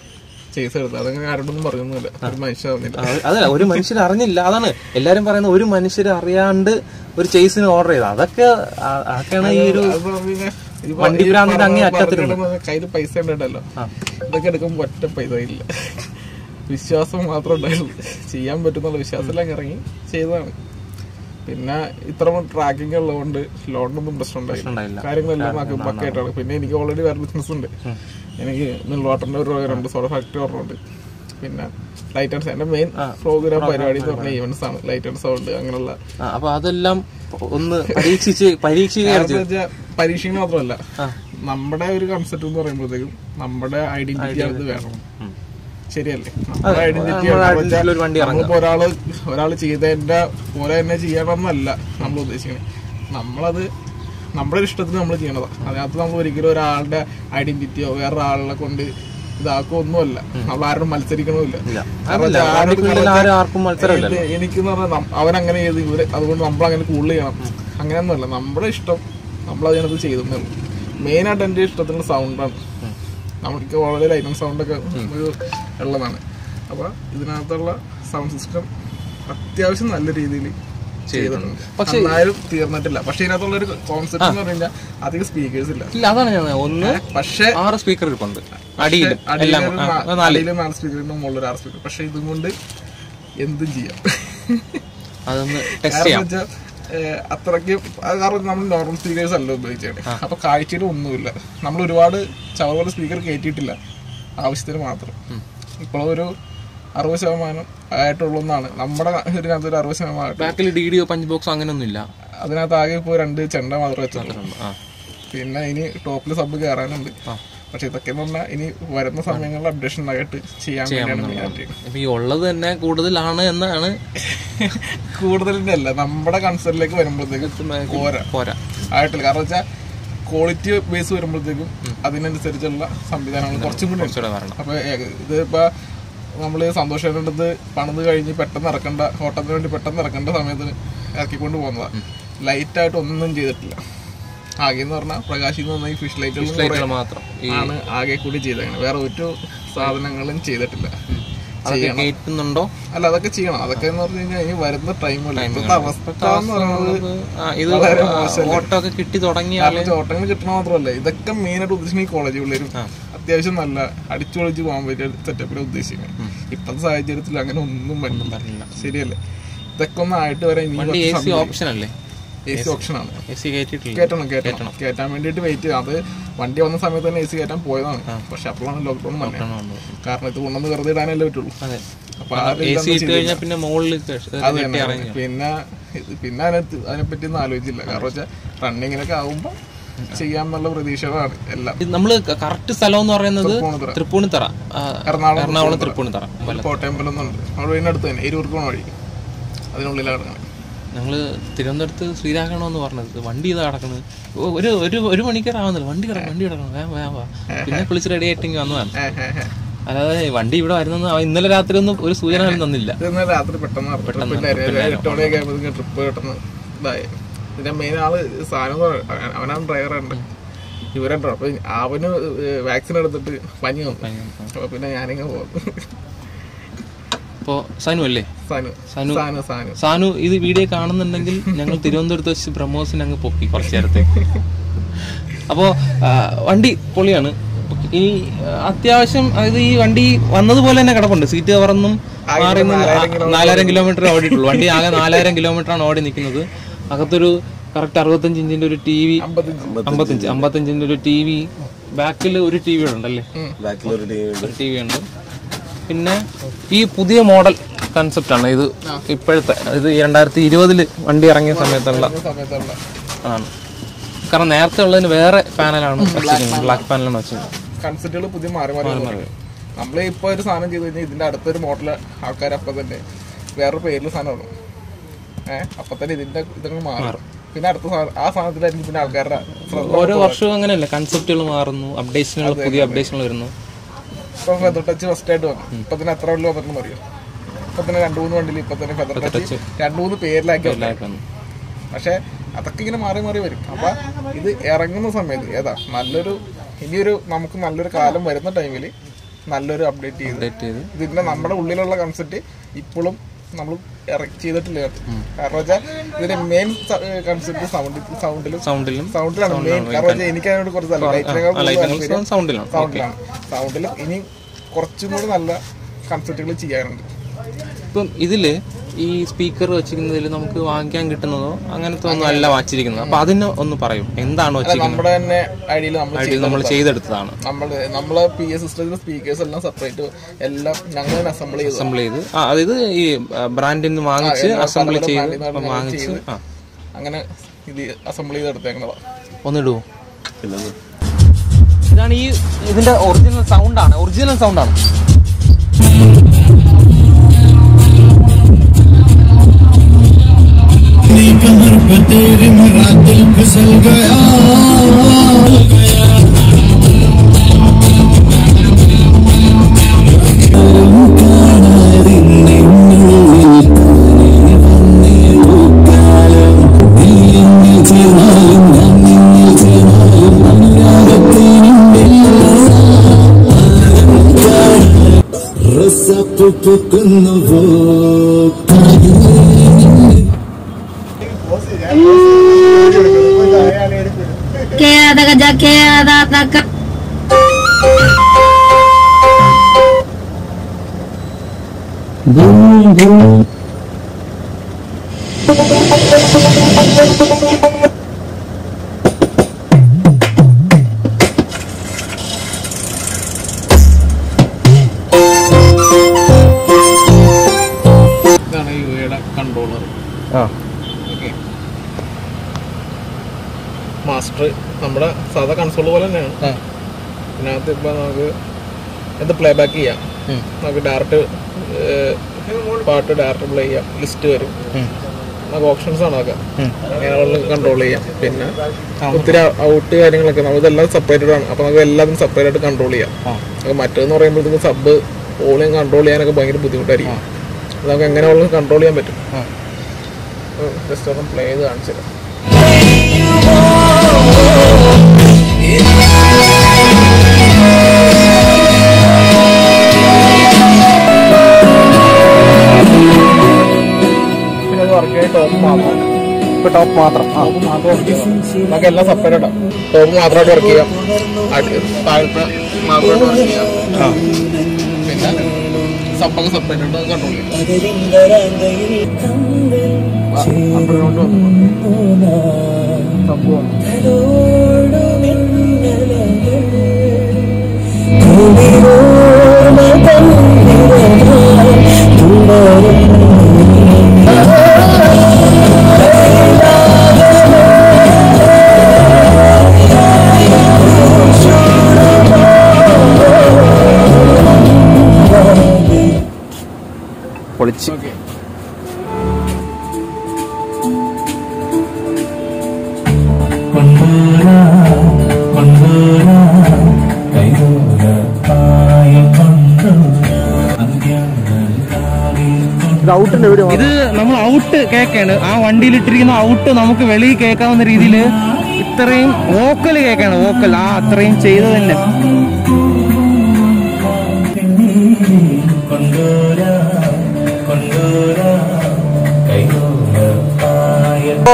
ചേസ് എടുത്തു അതങ്ങനെ ആരോടൊന്നും പറഞ്ഞൊന്നുമില്ല ഒരു മനുഷ്യ അറിഞ്ഞില്ല അത് അതെ ഒരു മനുഷ്യർ അറിഞ്ഞില്ല അതാണ് എല്ലാരും പറയുന്നത് ഒരു മനുഷ്യർ അറിയാണ്ട് ഒരു ചേസിന് ഓർഡർ ചെയ്ത് അതൊക്കെ ആ- അതൊക്കെയാണ് ഈ ഒരു അത് പിന്നെ ഈ പ- വണ്ടി ഈ ഭ്രാന്തിന്റെ അങ്ങേ പറഞ്ഞ- അറ്റത്തിരുന്നു. പറഞ്ഞ കയ്യിൽ പൈസ ഉണ്ടല്ലോ ഇതൊക്കെ എടുക്കുമ്പോൾ ഒറ്റ പൈസ ഇല്ല വിശ്വാസം മാത്രം ഉണ്ടായിരുന്നു ചെയ്യാൻ പറ്റുന്നുള്ള വിശ്വാസമെല്ലാം ഇറങ്ങി ചെയ്തതാണ് പിന്നെ ഇത്ര ട്രാക്കിംഗ് ഉള്ളതുകൊണ്ട് ലോണിനൊന്നും പ്രശ്നം ഉണ്ടായില്ല. ഉണ്ടായില്ല കാര്യങ്ങളെല്ലാം നമുക്ക് പക്കയായിട്ടാണ് പിന്നെ എനിക്ക് ഓൾറെഡി വേറെ ബിസിനസ് ഉണ്ട് എനിക്ക് വാട്ടറിന്റെ ഒരു രണ്ട് സോഡ ഫാക്ടറി ഓർഡറുണ്ട് പിന്നെ ലൈറ്റ് ആൻഡ് എന്റെ മെയിൻ പ്രോഗ്രാം പരിപാടി എന്ന് പറഞ്ഞ ഈവൻസ് ആണ് ലൈറ്റ് ആൻഡ് സൗണ്ട് അങ്ങനെയുള്ള ആ, അപ്പൊ അതെല്ലാം ഒന്ന് പരീക്ഷിച്ച് പരീക്ഷിക്കുകയാണ് കാരണം വെച്ചാ പരീക്ഷയ്ക്ക് മാത്രമല്ല നമ്മുടെ ഒരു കൺസെപ്റ്റ് എന്ന് പറയുമ്പോഴത്തേക്കും നമ്മുടെ ഐഡന്റിറ്റി അത് വേണം ശരിയല്ലേ നമ്മുടെ ഐഡന്റിറ്റി നമ്മുടെ identity യിൽ ഒരു വണ്ടി നമ്മളിപ്പോ ഒരാള് ഒരാള് ചെയ്തതിന്റെ പോലെ തന്നെ ചെയ്യണമെന്നല്ല നമ്മൾ ഉദ്ദേശിക്കുന്നത് നമ്മളത് നമ്മുടെ ഒരു ഇഷ്ടത്തിന് നമ്മൾ ചെയ്യണതാ അതിനകത്ത് നമ്മൾ ഒരിക്കലും ഒരാളുടെ ഐഡന്റിറ്റിയോ വേറെ ആളെ കൊണ്ട് ഇതാക്കൊന്നുമല്ല നമ്മൾ ആരോടും മത്സരിക്കണമില്ല കാരണം അതല്ല, വെച്ചാ ആരോടും വണ്ടിക്കുള്ളിൽ കാരണം ആരും ആർക്കും മത്സരമില്ലല്ലോ. ഇത് എനിക്കെന്ന് പറഞ്ഞാൽ നം- അവനങ്ങനെ ചെയ്ത് ഇവര് അതുകൊണ്ട് നമ്മൾ അങ്ങനെ കൂടുതൽ ചെയ്യണം അങ്ങനെയൊന്നുമല്ല നമ്മുടെ ഇഷ്ടം നമ്മൾ അതിനകത്ത് ചെയ്തെന്നേ ഉള്ളൂ മെയിനായിട്ട് എൻ്റെ ഇഷ്ടത്തിനുള്ള സൗണ്ടാണ് നമുക്ക് വളരെ ലൈറ്റൻ സൗണ്ടൊക്കെ ഒരു ഉള്ളതാണ് അപ്പോൾ ഇതിനകത്തുള്ള സൗണ്ട് സിസ്റ്റം അത്യാവശ്യം നല്ല രീതിയിൽ ചെയ്തിട്ടുണ്ട് പക്ഷെ എന്നാലും തീർന്നിട്ടില്ല പക്ഷെ ഇതിനകത്തുള്ള ഒരു കോൺസെപ്റ്റ് എന്ന് പറഞ്ഞു കഴിഞ്ഞാൽ അധികം സ്പീക്കേഴ്സ് ഇല്ല ഇല്ല അതാണ് ഞാൻ ഒന്ന് പക്ഷെ ആറ് സ്പീക്കർ ഇരിപ്പുണ്ട് അടിയിലും അടിയിൽ എല്ലാം ഒരു ആ, നാ- നാല് അടിയിൽ നാല് സ്പീക്കറിന്റെ മുകളിൽ ഒരു ആറ് സ്പീക്കർ പക്ഷെ ഇതും കൊണ്ട് എന്തും ചെയ്യാം അതൊന്ന് ടെസ്റ്റ് കാരണം ചെയ്യാം വെച്ചാ, ഏഹ്, അത്രയ്ക്ക് അത് കാരണം നമ്മൾ നോർമൽ സ്പീക്കേഴ്സ് അല്ല ഉപയോഗിച്ചത് അപ്പൊ കാഴ്ചയിൽ ഒന്നുമില്ല നമ്മൾ ഒരുപാട് ചവറുപോലെ സ്പീക്കർ കയറ്റിയിട്ടില്ല ആവശ്യത്തിന് മാത്രം ഇപ്പോൾ ഒരു അറുപത് ശതമാനം ആയിട്ടുള്ളതാണ് നമ്മുടെ ഇതിനകത്ത് ഒരു അറുപത് ശതമാനം ബാക്കിൽ ഡി ഡിയോ പഞ്ച് ബോക്സോ അങ്ങനെയൊന്നും ഇല്ല അതിനകത്ത് ആകെ ഇപ്പോൾ രണ്ട് ചെണ്ട മാത്രമേ വെച്ചിട്ടുള്ളൂ ആ പിന്നെ ഇനി ടോപ്പിൽ സബ് കയറാനുണ്ട് പക്ഷെ ഇതൊക്കെ എന്ന് പറഞ്ഞാൽ ഇനി വരുന്ന സമയങ്ങളിൽ അപ്ഡേഷൻ ആയിട്ട് ചെയ്യാൻ വേണ്ടിയാണ് മെയിനായിട്ട് ഇപ്പൊ ഈ ഉള്ളത് തന്നെ കൂടുതലാണ് എന്നാണ് കൂടുതലിന്റെ അല്ല നമ്മുടെ കൺസെപ്റ്റിലേക്ക് വരുമ്പോഴത്തേക്കും പോരാ പോരാ ആയിട്ടില്ല കാരണം വെച്ചാൽ ക്വാളിറ്റി ബേസ് വരുമ്പോഴത്തേക്കും അതിനനുസരിച്ചുള്ള സംവിധാനങ്ങൾ കുറച്ചും കൂടി ഉണ്ട്. കുറച്ചുകൂടെ വരണം അപ്പൊ ഏക- ഇത് ഇപ്പൊ നമ്മള് സന്തോഷേട്ടൻ്റെ അടുത്ത് പണിത് കഴിഞ്ഞ് പെട്ടെന്ന് ഇറക്കേണ്ട ഓട്ടത്തിന് വേണ്ടി പെട്ടെന്ന് ഇറക്കേണ്ട സമയത്ത് ഇറക്കിക്കൊണ്ട് പോകുന്നതാ ലൈറ്റായിട്ട് ഒന്നും ചെയ്തിട്ടില്ല ആകെ എന്ന് പറഞ്ഞാൽ പ്രകാശി എന്ന് പറഞ്ഞ ഈ ഫിഷ് ലൈറ്റുകൾ ലൈറ്റുകൾ മാത്രം ഈ ആണ് ആകെ കൂടി ചെയ്തേക്കുന്നത് വേറെ ഒരു സാധനങ്ങളും ചെയ്തിട്ടില്ല അതൊക്കെ കയറ്റുന്നുണ്ടോ അല്ല അതൊക്കെ ചെയ്യണം അതൊക്കെ എന്ന് പറഞ്ഞു കഴിഞ്ഞാൽ ഇനി വരുന്ന ടൈമല്ല ഇപ്പോഴത്തെ അവസ്ഥ എന്ന് പറയുന്നത് ആ, ഇത് വളരെ ആ, മോശമല്ലേ? ഓട്ടോ ഒക്കെ കിട്ടി തുടങ്ങിയാൽ കാരണം ചോട്ടങ്ങൾ കിട്ടണ മാത്രമല്ല ഇതൊക്കെ മെയിനായിട്ട് ഉദ്ദേശിക്കുന്ന ഈ കോളേജ് പിള്ളേരും അത്യാവശ്യം നല്ല അടിച്ചു പൊളിച്ച് പോകാൻ പറ്റിയ സെറ്റപ്പിലാണ് ഉദ്ദേശിക്കുന്നത് ഇപ്പോഴത്തെ സാഹചര്യത്തിൽ അങ്ങനെ ഒന്നും പറ്റില്ല ശരിയല്ലേ ഇതൊക്കെ ഒന്ന് ആയിട്ട് വരെ ഇനി വണ്ടി എ സി ഓപ്ഷൻ അല്ലേ എ സി ഓപ്ഷനാണ് എ സി കയറ്റിയിട്ടില്ല കേട്ടണം കേട്ടണം കേറ്റാൻ വേണ്ടിയിട്ട് വെയിറ്റ് ചെയ്ത് അത് വണ്ടി വന്ന സമയത്ത് തന്നെ എ സി കയറ്റാൻ പോയതാണ് പക്ഷെ അപ്പോഴാണ് ലോക്ക്ഡൌൺ വന്നത് കാരണം ഇത് കൊണ്ടുവന്ന് വെറുതെ ഇടാനല്ലേ പറ്റുള്ളൂ അതെ അപ്പൊ എ ആരും സി ഇട്ട് കഴിഞ്ഞാൽ പിന്നെ മുകളിൽ അത് കെട്ടി തന്നെ ഇറങ്ങി പിന്നെ ഇത് പിന്നെ അതിനകത്ത് അതിനെപ്പറ്റി ഒന്നും ആലോചിച്ചില്ല കാരണം വെച്ചാൽ റണ്ണിങ്ങിനൊക്കെ ആവുമ്പോൾ ചെയ്യാമെന്നുള്ള പ്രതീക്ഷകളാണ് എല്ലാം ഇത് നമ്മള് കറക്റ്റ് സ്ഥലം എന്ന് പറയുന്നത് തൃപ്പൂണിത്തുറ. തൃപ്പൂണിത്തറ ആ, എറണാകുളം എറണാകുളം തൃപ്പൂണിത്തറ വല- കോട്ടയമ്പലം എന്നുണ്ട് അവിടെ വീടിനടുത്ത് തന്നെ ഇരുവർക്കോണ വഴി അതിനുള്ളിലാണ് കിടക്കുന്നത് ഞങ്ങള് തിരുവനന്തപുരത്ത് ശ്രീരാഘവണം എന്ന് പറഞ്ഞത് വണ്ടി ഇതാ കിടക്കുന്നത് ഓ, ഒരു ഒരു ഒരു മണിക്കൂർ ആവുന്നില്ല വണ്ടി കിടക്കണം വണ്ടി കിടക്കണം വേഗം വേഗം വാ പിന്നെ കുളിച്ച് റെഡി ആയിട്ട് ഇങ്ങ് വന്നതാണ് അല്ലാതെ വണ്ടി ഇവിടെ വരുന്നെന്ന് അവൻ ഇന്നലെ രാത്രി ഒന്നും ഒരു സൂചന അവന് തന്നില്ല ഇതെന്നാൽ രാത്രി പെട്ടെന്ന് നടന്നു. പിന്നെ ഒരു എട്ട് മണിയൊക്കെ ആകുമ്പോഴത്തേക്ക് ട്രിപ്പ് പെട്ടെന്ന് ഇതായി ഇതിന്റെ മെയിൻ ആള് സാധനം എന്ന് പറയുന്നത് അവനാണ് ഡ്രൈവറുണ്ട് ഇവരുണ്ടോ അപ്പൊ അവന് വാക്സിൻ എടുത്തിട്ട് പനി വന്നു അപ്പൊ പിന്നെ ഞാനിങ്ങനെ പോകും അപ്പോൾ സനു അല്ലേ സാനു സാനു. സാനു സാനു സാനു ഇത് വീഡിയോ കാണുന്നുണ്ടെങ്കിൽ ഞങ്ങൾ തിരുവനന്തപുരത്ത് വെച്ച് ബ്രഹ്മോസിനെ അങ്ങ് പൊക്കി കുറച്ച് നേരത്തേക്ക് അപ്പോൾ വണ്ടി പൊളിയാണ് ഈ ആ, അത്യാവശ്യം അതായത് ഈ വണ്ടി വന്നതുപോലെ തന്നെ കിടപ്പുണ്ട് സീറ്റ് കവറൊന്നും മാറി നിന്ന് ആ, നാലായിരം കിലോമീറ്റർ ഓടിയിട്ടുള്ളൂ വണ്ടി ആകെ നാലായിരം കിലോമീറ്റർ ആണ് ഓടി നിൽക്കുന്നത് അകത്തൊരു കറക്റ്റ് അറുപത്തഞ്ച് ഇഞ്ചിന്റെ ഒരു ടി വി അമ്പത്തഞ്ച് അമ്പത്തഞ്ചിന്റെ ഒരു ടി വി ബാക്കിൽ ഒരു ടി വി ഉണ്ടല്ലേ ബാക്കിലൊരു ടീം ഉണ്ട് ഒരു ടി വി ഉണ്ട് പിന്നെ ഈ പുതിയ മോഡൽ കൺസെപ്റ്റ് ആണ് ഇത് ഇപ്പോഴത്തെ ഇത് രണ്ടായിരത്തി ഇരുപതില് വണ്ടി ഇറങ്ങിയ സമയത്തുള്ള സമയത്തുള്ള ആണ് കാരണം നേരത്തെ ഉള്ളതിന് വേറെ പാനലാണ് വെച്ചിരിക്കുന്നത് ബ്ലാക്ക് പാനലാണ് വെച്ചിരിക്കുന്നത് കൺസെപ്റ്റുകൾ പുതിയ മാറി മാറി വന്നു. നമ്മള് ഇപ്പൊ ഒരു സാധനം ചെയ്ത് കഴിഞ്ഞാൽ ഇതിന്റെ അടുത്തൊരു മോഡൽ ആൾക്കാർ അപ്പൊ തന്നെ വേറൊരു പേരിൽ സാധനം ഇടും ഏഹ് അപ്പൊ തന്നെ ഇതിന്റെ ഇതങ്ങ് മാറും പിന്നെ അടുത്ത സാധനം ആ സാധനത്തിലായിരിക്കും പിന്നെ ആൾക്കാരുടെ ശ്രദ്ധ ഓരോ വർഷവും അങ്ങനെയല്ല കൺസെപ്റ്റുകൾ മാറുന്നു അപ്ഡേഷനുകൾ പുതിയ അപ്ഡേഷനുകൾ വരുന്നു ഇപ്പൊ ഫെദർ ടച്ച് ഫസ്റ്റ് ആയിട്ട് വന്നു ഇപ്പൊ തന്നെ എത്ര വണ്ടി വന്നിട്ടുണ്ടെന്ന് അറിയോ ഇപ്പൊ തന്നെ രണ്ടു മൂന്ന് വണ്ടിയിൽ ഇപ്പൊ തന്നെ ഫെദർ ടച്ച് രണ്ടു മൂന്ന് പേരിലാക്കി വന്നു. എല്ലാവർക്കും വന്നു. പക്ഷെ അതൊക്കെ ഇങ്ങനെ മാറി മാറി വരും അപ്പൊ ഇത് ഇറങ്ങുന്ന സമയത്ത് ഏതാ നല്ലൊരു ഇനിയൊരു നമുക്ക് നല്ലൊരു കാലം വരുന്ന ടൈമിൽ നല്ലൊരു അപ്ഡേറ്റ് ചെയ്ത് Update ചെയ്ത് ഇതിന്റെ നമ്മുടെ ഉള്ളിലുള്ള കൺസെപ്റ്റ് ഇപ്പോഴും നമ്മൾ ചെയ്തിട്ടില്ല കാരണം വെച്ചാൽ ഇതിന്റെ മെയിൻ കൺസെപ്റ്റ് സൗണ്ടിൽ സൗണ്ടിലും സൗണ്ടിലും സൗണ്ടിലാണ് മെയിൻ കാരണം വെച്ചാൽ എനിക്ക് അതിനോട് കുറച്ച് ലൈറ്റിനേക്കാൾ കൂടുതൽ താല്പര്യം സൗണ്ടിലാണ് സൗണ്ടിലാണ് സൗണ്ടിലും ഇനി കുറച്ചും കൂടി നല്ല കൺസെപ്റ്റുകൾ ചെയ്യാറുണ്ട് ഇപ്പം ഇതില് ഈ സ്പീക്കർ വെച്ചിരിക്കുന്നതിൽ നമുക്ക് വാങ്ങിക്കാൻ കിട്ടുന്നതോ അങ്ങനത്തെ ഒന്നും അല്ല വാങ്ങിച്ചിരിക്കുന്നത് അപ്പൊ അതിന് ഒന്ന് പറയും എന്താണ് വെച്ചിരിക്കുന്നത് നമ്മുടെ തന്നെ ഐഡിയയിൽ നമ്മൾ ഇത് നമ്മൾ ചെയ്തെടുത്തതാണ് നമ്മള് നമ്മളെ പി എസ് സിസ്റ്റത്തിൽ സ്പീക്കേഴ്സ് എല്ലാം സെപ്പറേറ്റ് എല്ലാം ഞങ്ങൾ തന്നെ അസംബിൾ ചെയ്തു അസംബിൾ ചെയ്ത് ആ അതായത് ഈ ബ്രാൻഡിൽ നിന്ന് വാങ്ങിച്ച് എല്ലാ അസംബിൾ പല ചെയ്ത് brand ൽ നിന്ന് വാങ്ങിച്ച് ചെയ്ത് ആ അങ്ങനെ ഇത് അസംബിൾ ചെയ്ത് എടുത്തേക്കണതാ ഒന്നിടുവോ പിന്നെ ഇതാണ് ഈ ഇതിന്റെ ഒറിജിനൽ സൗണ്ട് ആണ് ഒറിജിനൽ സൗണ്ട് ആണ് कमर पे तेरे मेरा दिल फिसल गया റസപ്പുന്നുവോ Queda ya queda ataca. ഇതാണ് യു എയുടെ കൺട്രോളർ ആ ഓക്കെ മാസ്റ്റർ നമ്മുടെ സാധാ കൺസോൾ പോലെ തന്നെയാണ് ഇതിനകത്ത് ഇപ്പൊ നമുക്ക് എന്ത് പ്ലേ ബാക്ക് ചെയ്യാം നമുക്ക് ഡയറക്റ്റ് പാട്ട് ഡയറക്റ്റ് പ്ലേ ചെയ്യാം ലിസ്റ്റ് വരും നമുക്ക് ഓപ്ഷൻസ് ആണ് അതൊക്കെ അങ്ങനെയുള്ള കൺട്രോൾ ചെയ്യാം പിന്നെ ഒത്തിരി ഔട്ട് കാര്യങ്ങളൊക്കെ നമുക്ക് ഇതെല്ലാം സെപ്പറേറ്റഡ് ആണ് അപ്പൊ നമുക്ക് എല്ലാത്തിനും സെപ്പറേറ്റ് ആയിട്ട് കൺട്രോൾ ചെയ്യാം നമുക്ക് മറ്റേന്ന് പറയുമ്പോഴത്തേക്ക് സബ് ഓളിയും കൺട്രോൾ ചെയ്യാനൊക്കെ ഭയങ്കര ബുദ്ധിമുട്ടായിരിക്കും അത് നമുക്ക് എങ്ങനെയുള്ള കൺട്രോൾ ചെയ്യാൻ പറ്റും ജസ്റ്റ് ഒന്ന് പ്ലേ ചെയ്ത് കാണിച്ചു തരാം പിന്നെ അത് വർക്ക് ചെയ്ത് ടോപ്പ് മാത്രം ഇപ്പൊ ടോപ്പ് മാത്രം ആ ടോപ്പ് മാത്രം വർക്ക് ചെയ്യാം നമുക്ക് എല്ലാം സെപ്പറേറ്റ് ആണ് ടോപ്പ് മാത്രമായിട്ട് വർക്ക് ചെയ്യാം അടി- താഴത്തെ മാത്രമായിട്ട് വർക്ക് ചെയ്യാം പിന്നെ സബ്ബൊക്കെ സെപ്പറേറ്റ് ആയിട്ട് കൺട്രോൾ ചെയ്യാം അപ്പുറത്തോട്ട് വന്നു സബ്ബ് വന്നു പൊളിച്ച് കൊണ്ടോരാ കൊണ്ടോരാ കൈതോര പായ കൊണ്ടോരാ അന്ത്യങ്ങൾ കാവിൽ ഇത് നമ്മൾ ഔട്ട് കേക്കാണ് ആ വണ്ടിയിൽ ഇട്ടിരിക്കുന്ന ഔട്ട് നമുക്ക് വെളിയിൽ കേൾക്കാവുന്ന രീതിയിൽ ഇത്രയും വോക്കൽ കേക്കാണ് വോക്കൽ ആ അത്രയും ചെയ്തത് തന്നെ കൊണ്ടോരാ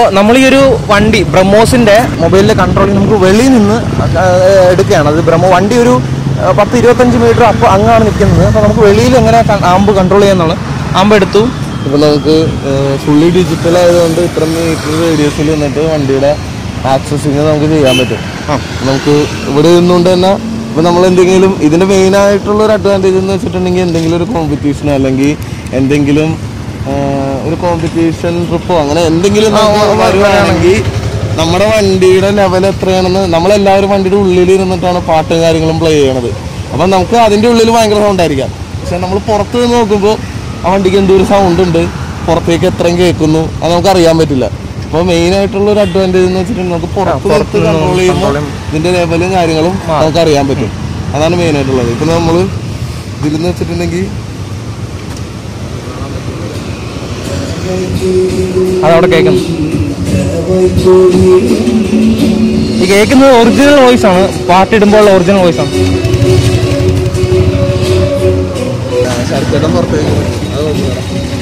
നമ്മൾ ഈ ഒരു വണ്ടി ബ്രഹ്മോസിന്റെ മൊബൈലിലെ കൺട്രോളിൽ നമുക്ക് വെളിയിൽ നിന്ന് ആ, എടുക്കുകയാണ് അത് ബ്രഹ്മോ വണ്ടി ഒരു ആ, പത്ത് ഇരുപത്തഞ്ച് മീറ്റർ അപ്പോൾ അങ്ങാണ് നിൽക്കുന്നത് അപ്പോൾ നമുക്ക് വെളിയിൽ എങ്ങനെ ക- ആമ്പ് കൺട്രോൾ ചെയ്യാന്നാണ് ആമ്പ് എടുത്തു ഇപ്പൊ നമുക്ക് ഫുള്ളി ഡിജിറ്റൽ ആയതുകൊണ്ട് ഇത്ര മീറ്റർ റേഡിയസിൽ നിന്നിട്ട് വണ്ടിയുടെ ആക്സസിങ് നമുക്ക് ചെയ്യാൻ പറ്റും നമുക്ക് ഇവിടെ നിന്നുകൊണ്ട് തന്നെ ഇപ്പൊ നമ്മൾ എന്തെങ്കിലും ഇതിന്റെ മെയിൻ ആയിട്ടുള്ള ഒരു അഡ്വാൻറ്റേജ് എന്ന് വെച്ചിട്ടുണ്ടെങ്കിൽ എന്തെങ്കിലും ഒരു കോമ്പറ്റീഷൻ അല്ലെങ്കിൽ എന്തെങ്കിലും ആ, ഒരു കോമ്പറ്റീഷൻ ട്രിപ്പോ അങ്ങനെ എന്തെങ്കിലും നമുക്ക് വരുവാണെങ്കിൽ നമ്മുടെ വണ്ടിയുടെ ലെവൽ എത്രയാണെന്ന് നമ്മളെല്ലാവരും വണ്ടിയുടെ ഉള്ളിൽ ഇരുന്നിട്ടാണ് പാട്ടും കാര്യങ്ങളും പ്ലേ ചെയ്യണത് അപ്പം നമുക്ക് അതിന്റെ ഉള്ളിൽ ഭയങ്കര സൗണ്ട് ആയിരിക്കാം പക്ഷെ നമ്മൾ പുറത്ത് നിന്ന് നോക്കുമ്പോൾ ആ വണ്ടിക്ക് എന്തോരം സൗണ്ട് ഉണ്ട് പുറത്തേക്ക് എത്രയും കേൾക്കുന്നു അത് നമുക്ക് അറിയാൻ പറ്റില്ല അപ്പോൾ മെയിൻ ആയിട്ടുള്ള ഒരു അഡ്വാൻറ്റേജ് എന്ന് വെച്ചിട്ടുണ്ടെങ്കിൽ നമുക്ക് പുറത്ത് നിർത്ത് കൺട്രോൾ ചെയ്യുമ്പോൾ ഇതിന്റെ ലെവലും കാര്യങ്ങളും നമുക്ക് അറിയാൻ പറ്റും അതാണ് മെയിൻ ആയിട്ടുള്ളത് ഇപ്പൊ നമ്മൾ ഇതിലെന്ന് വെച്ചിട്ടുണ്ടെങ്കിൽ അതവിടെ കേൾക്കുന്നു ഈ കേൾക്കുന്നത് ഒറിജിനൽ വോയിസ് ആണ് പാട്ടിടുമ്പോൾ ഒറിജിനൽ വോയിസ് ആണ് ശർക്കരം പുറത്തേക്ക് പോയി. അത് നോക്കുക.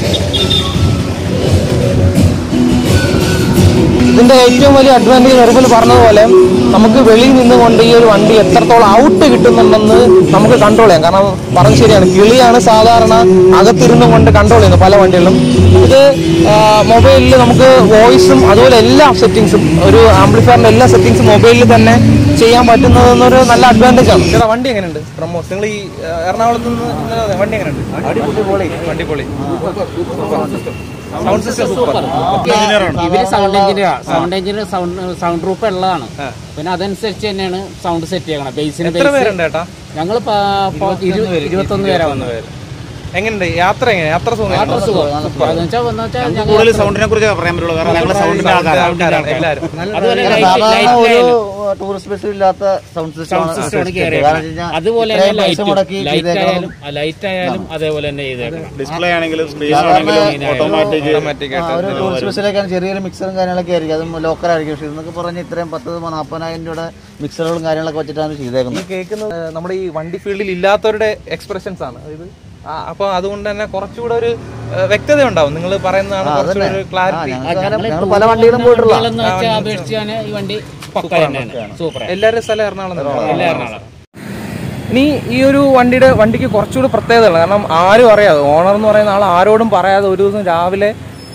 ഇതിന്റെ ഏറ്റവും വലിയ അഡ്വാൻറ്റേജ് നെറുമ്പിൽ പറഞ്ഞതുപോലെ നമുക്ക് വെളിയിൽ നിന്നുകൊണ്ട് ഈ ഒരു വണ്ടി എത്രത്തോളം ഔട്ട് കിട്ടുന്നുണ്ടെന്ന് നമുക്ക് കൺട്രോൾ ചെയ്യാം കാരണം പറഞ്ഞത് ശരിയാണ് കിളിയാണ് സാധാരണ അകത്തിരുന്നു കൊണ്ട് കൺട്രോൾ ചെയ്യുന്നത് പല വണ്ടികളിലും ഇത് മൊബൈലിൽ നമുക്ക് വോയിസും അതുപോലെ എല്ലാ സെറ്റിങ്സും ഒരു ആംപ്ലിഫയറിന്റെ എല്ലാ സെറ്റിങ്സും മൊബൈലിൽ തന്നെ ചെയ്യാൻ പറ്റുന്നതെന്നൊരു നല്ല അഡ്വാൻറ്റേജ് ആണ് ചേട്ടാ വണ്ടി എങ്ങനെയുണ്ട് പ്രമോസ് നിങ്ങൾ ഈ ആ, എറണാകുളത്ത് നിന്ന് ഇന്നലെ വണ്ടി എങ്ങനെയുണ്ട് അടിപൊളി വണ്ടി പൊളി സൗണ്ട് സിസ്റ്റം സൂപ്പർ ഇവര് sound engineer sound engineer sound sound group ഉള്ളതാണ് പിന്നെ അതനുസരിച്ച് തന്നെയാണ് സൗണ്ട് സെറ്റ് ചെയ്യണം ബേസിന് എത്ര പേരുണ്ട് ചേട്ടാ ഞങ്ങൾ ഇരുപത്തൊന്ന് പേരാ വന്നത് എങ്ങനെയുണ്ട് യാത്ര എങ്ങനെ യാത്ര സുഖം യാത്ര സുഖം. അതെന്ന് വെച്ചാൽ വന്നു വെച്ചാൽ ഞങ്ങൾ കൂടുതൽ സൗണ്ടിനെ കുറിച്ച് പറയാൻ പറ്റുള്ളൂ കാരണം ഞങ്ങളുടെ സൗണ്ടിന്റെ ആൾക്കാരാണ് എല്ലാവരും അതുപോലെ കാരണം ലൈറ്റ് സാധാരണ ലൈറ്റ് ഒരു ആയാലും ടൂറിസ്റ്റ് ബസ് ഇല്ലാത്ത സൗണ്ട് സൗണ്ട് സിസ്റ്റം സിസ്റ്റം ആണ് കയറിയേക്കുന്നത് അതുപോലെ തന്നെ ലൈറ്റ് ലൈറ്റ് ആയാലും ലൈറ്റ് ആയാലും അതേപോലെ തന്നെ ചെയ്തേക്കണം ഡിസ്പ്ലേ ആണെങ്കിലും സ്ക്രീൻ ആണെങ്കിലും ഓട്ടോമാറ്റിക് ഒരു ടൂറിസ്റ്റ് ബസ്സിലേക്കാണ് ചെറിയൊരു മിക്സറും കാര്യങ്ങളൊക്കെ ആയിരിക്കും അതും ലോക്കലായിരിക്കും പക്ഷേ ഇതൊക്കെ പറഞ്ഞ് ഇത്രയും പത്ത് നാൽപ്പതിനായിരം രൂപയുടെ മിക്സറുകളും കാര്യങ്ങളൊക്കെ വെച്ചിട്ടാണ് ഈ ചെയ്തേക്കുന്നത് കേൾക്കുന്നത് ഏഹ്, നമ്മുടെ ഈ വണ്ടി ഫീൽഡിൽ ഇല്ലാത്തവരുടെ എക്സ്പ്രഷൻസ് ആണ് അതായത് ആ, അപ്പൊ അതുകൊണ്ട് തന്നെ കുറച്ചുകൂടെ ഒരു ഏഹ്, വ്യക്തത ഉണ്ടാവും നിങ്ങൾ പറയുന്നതാണ് കുറച്ചുകൂടെ ഒരു ക്ലാരിറ്റി ഞങ്ങൾ പല വണ്ടികളും പോയിട്ടുള്ള എന്ന് വെച്ചാൽ അപേക്ഷിച്ചാൽ ഈ വണ്ടി പക്ക തന്നെയാണ് സൂപ്പർ എല്ലാവരും സ്ഥലം എറണാകുളം തന്നെ എല്ലാ എറണാകുളം ഇനി ഈ ഒരു വണ്ടിയുടെ വണ്ടിക്ക് കുറച്ചുകൂടി പ്രത്യേകതകൾ കാരണം ആരും അറിയാതെ ഓണർ എന്ന് പറയുന്ന ആൾ ആരോടും പറയാതെ ഒരു ദിവസം രാവിലെ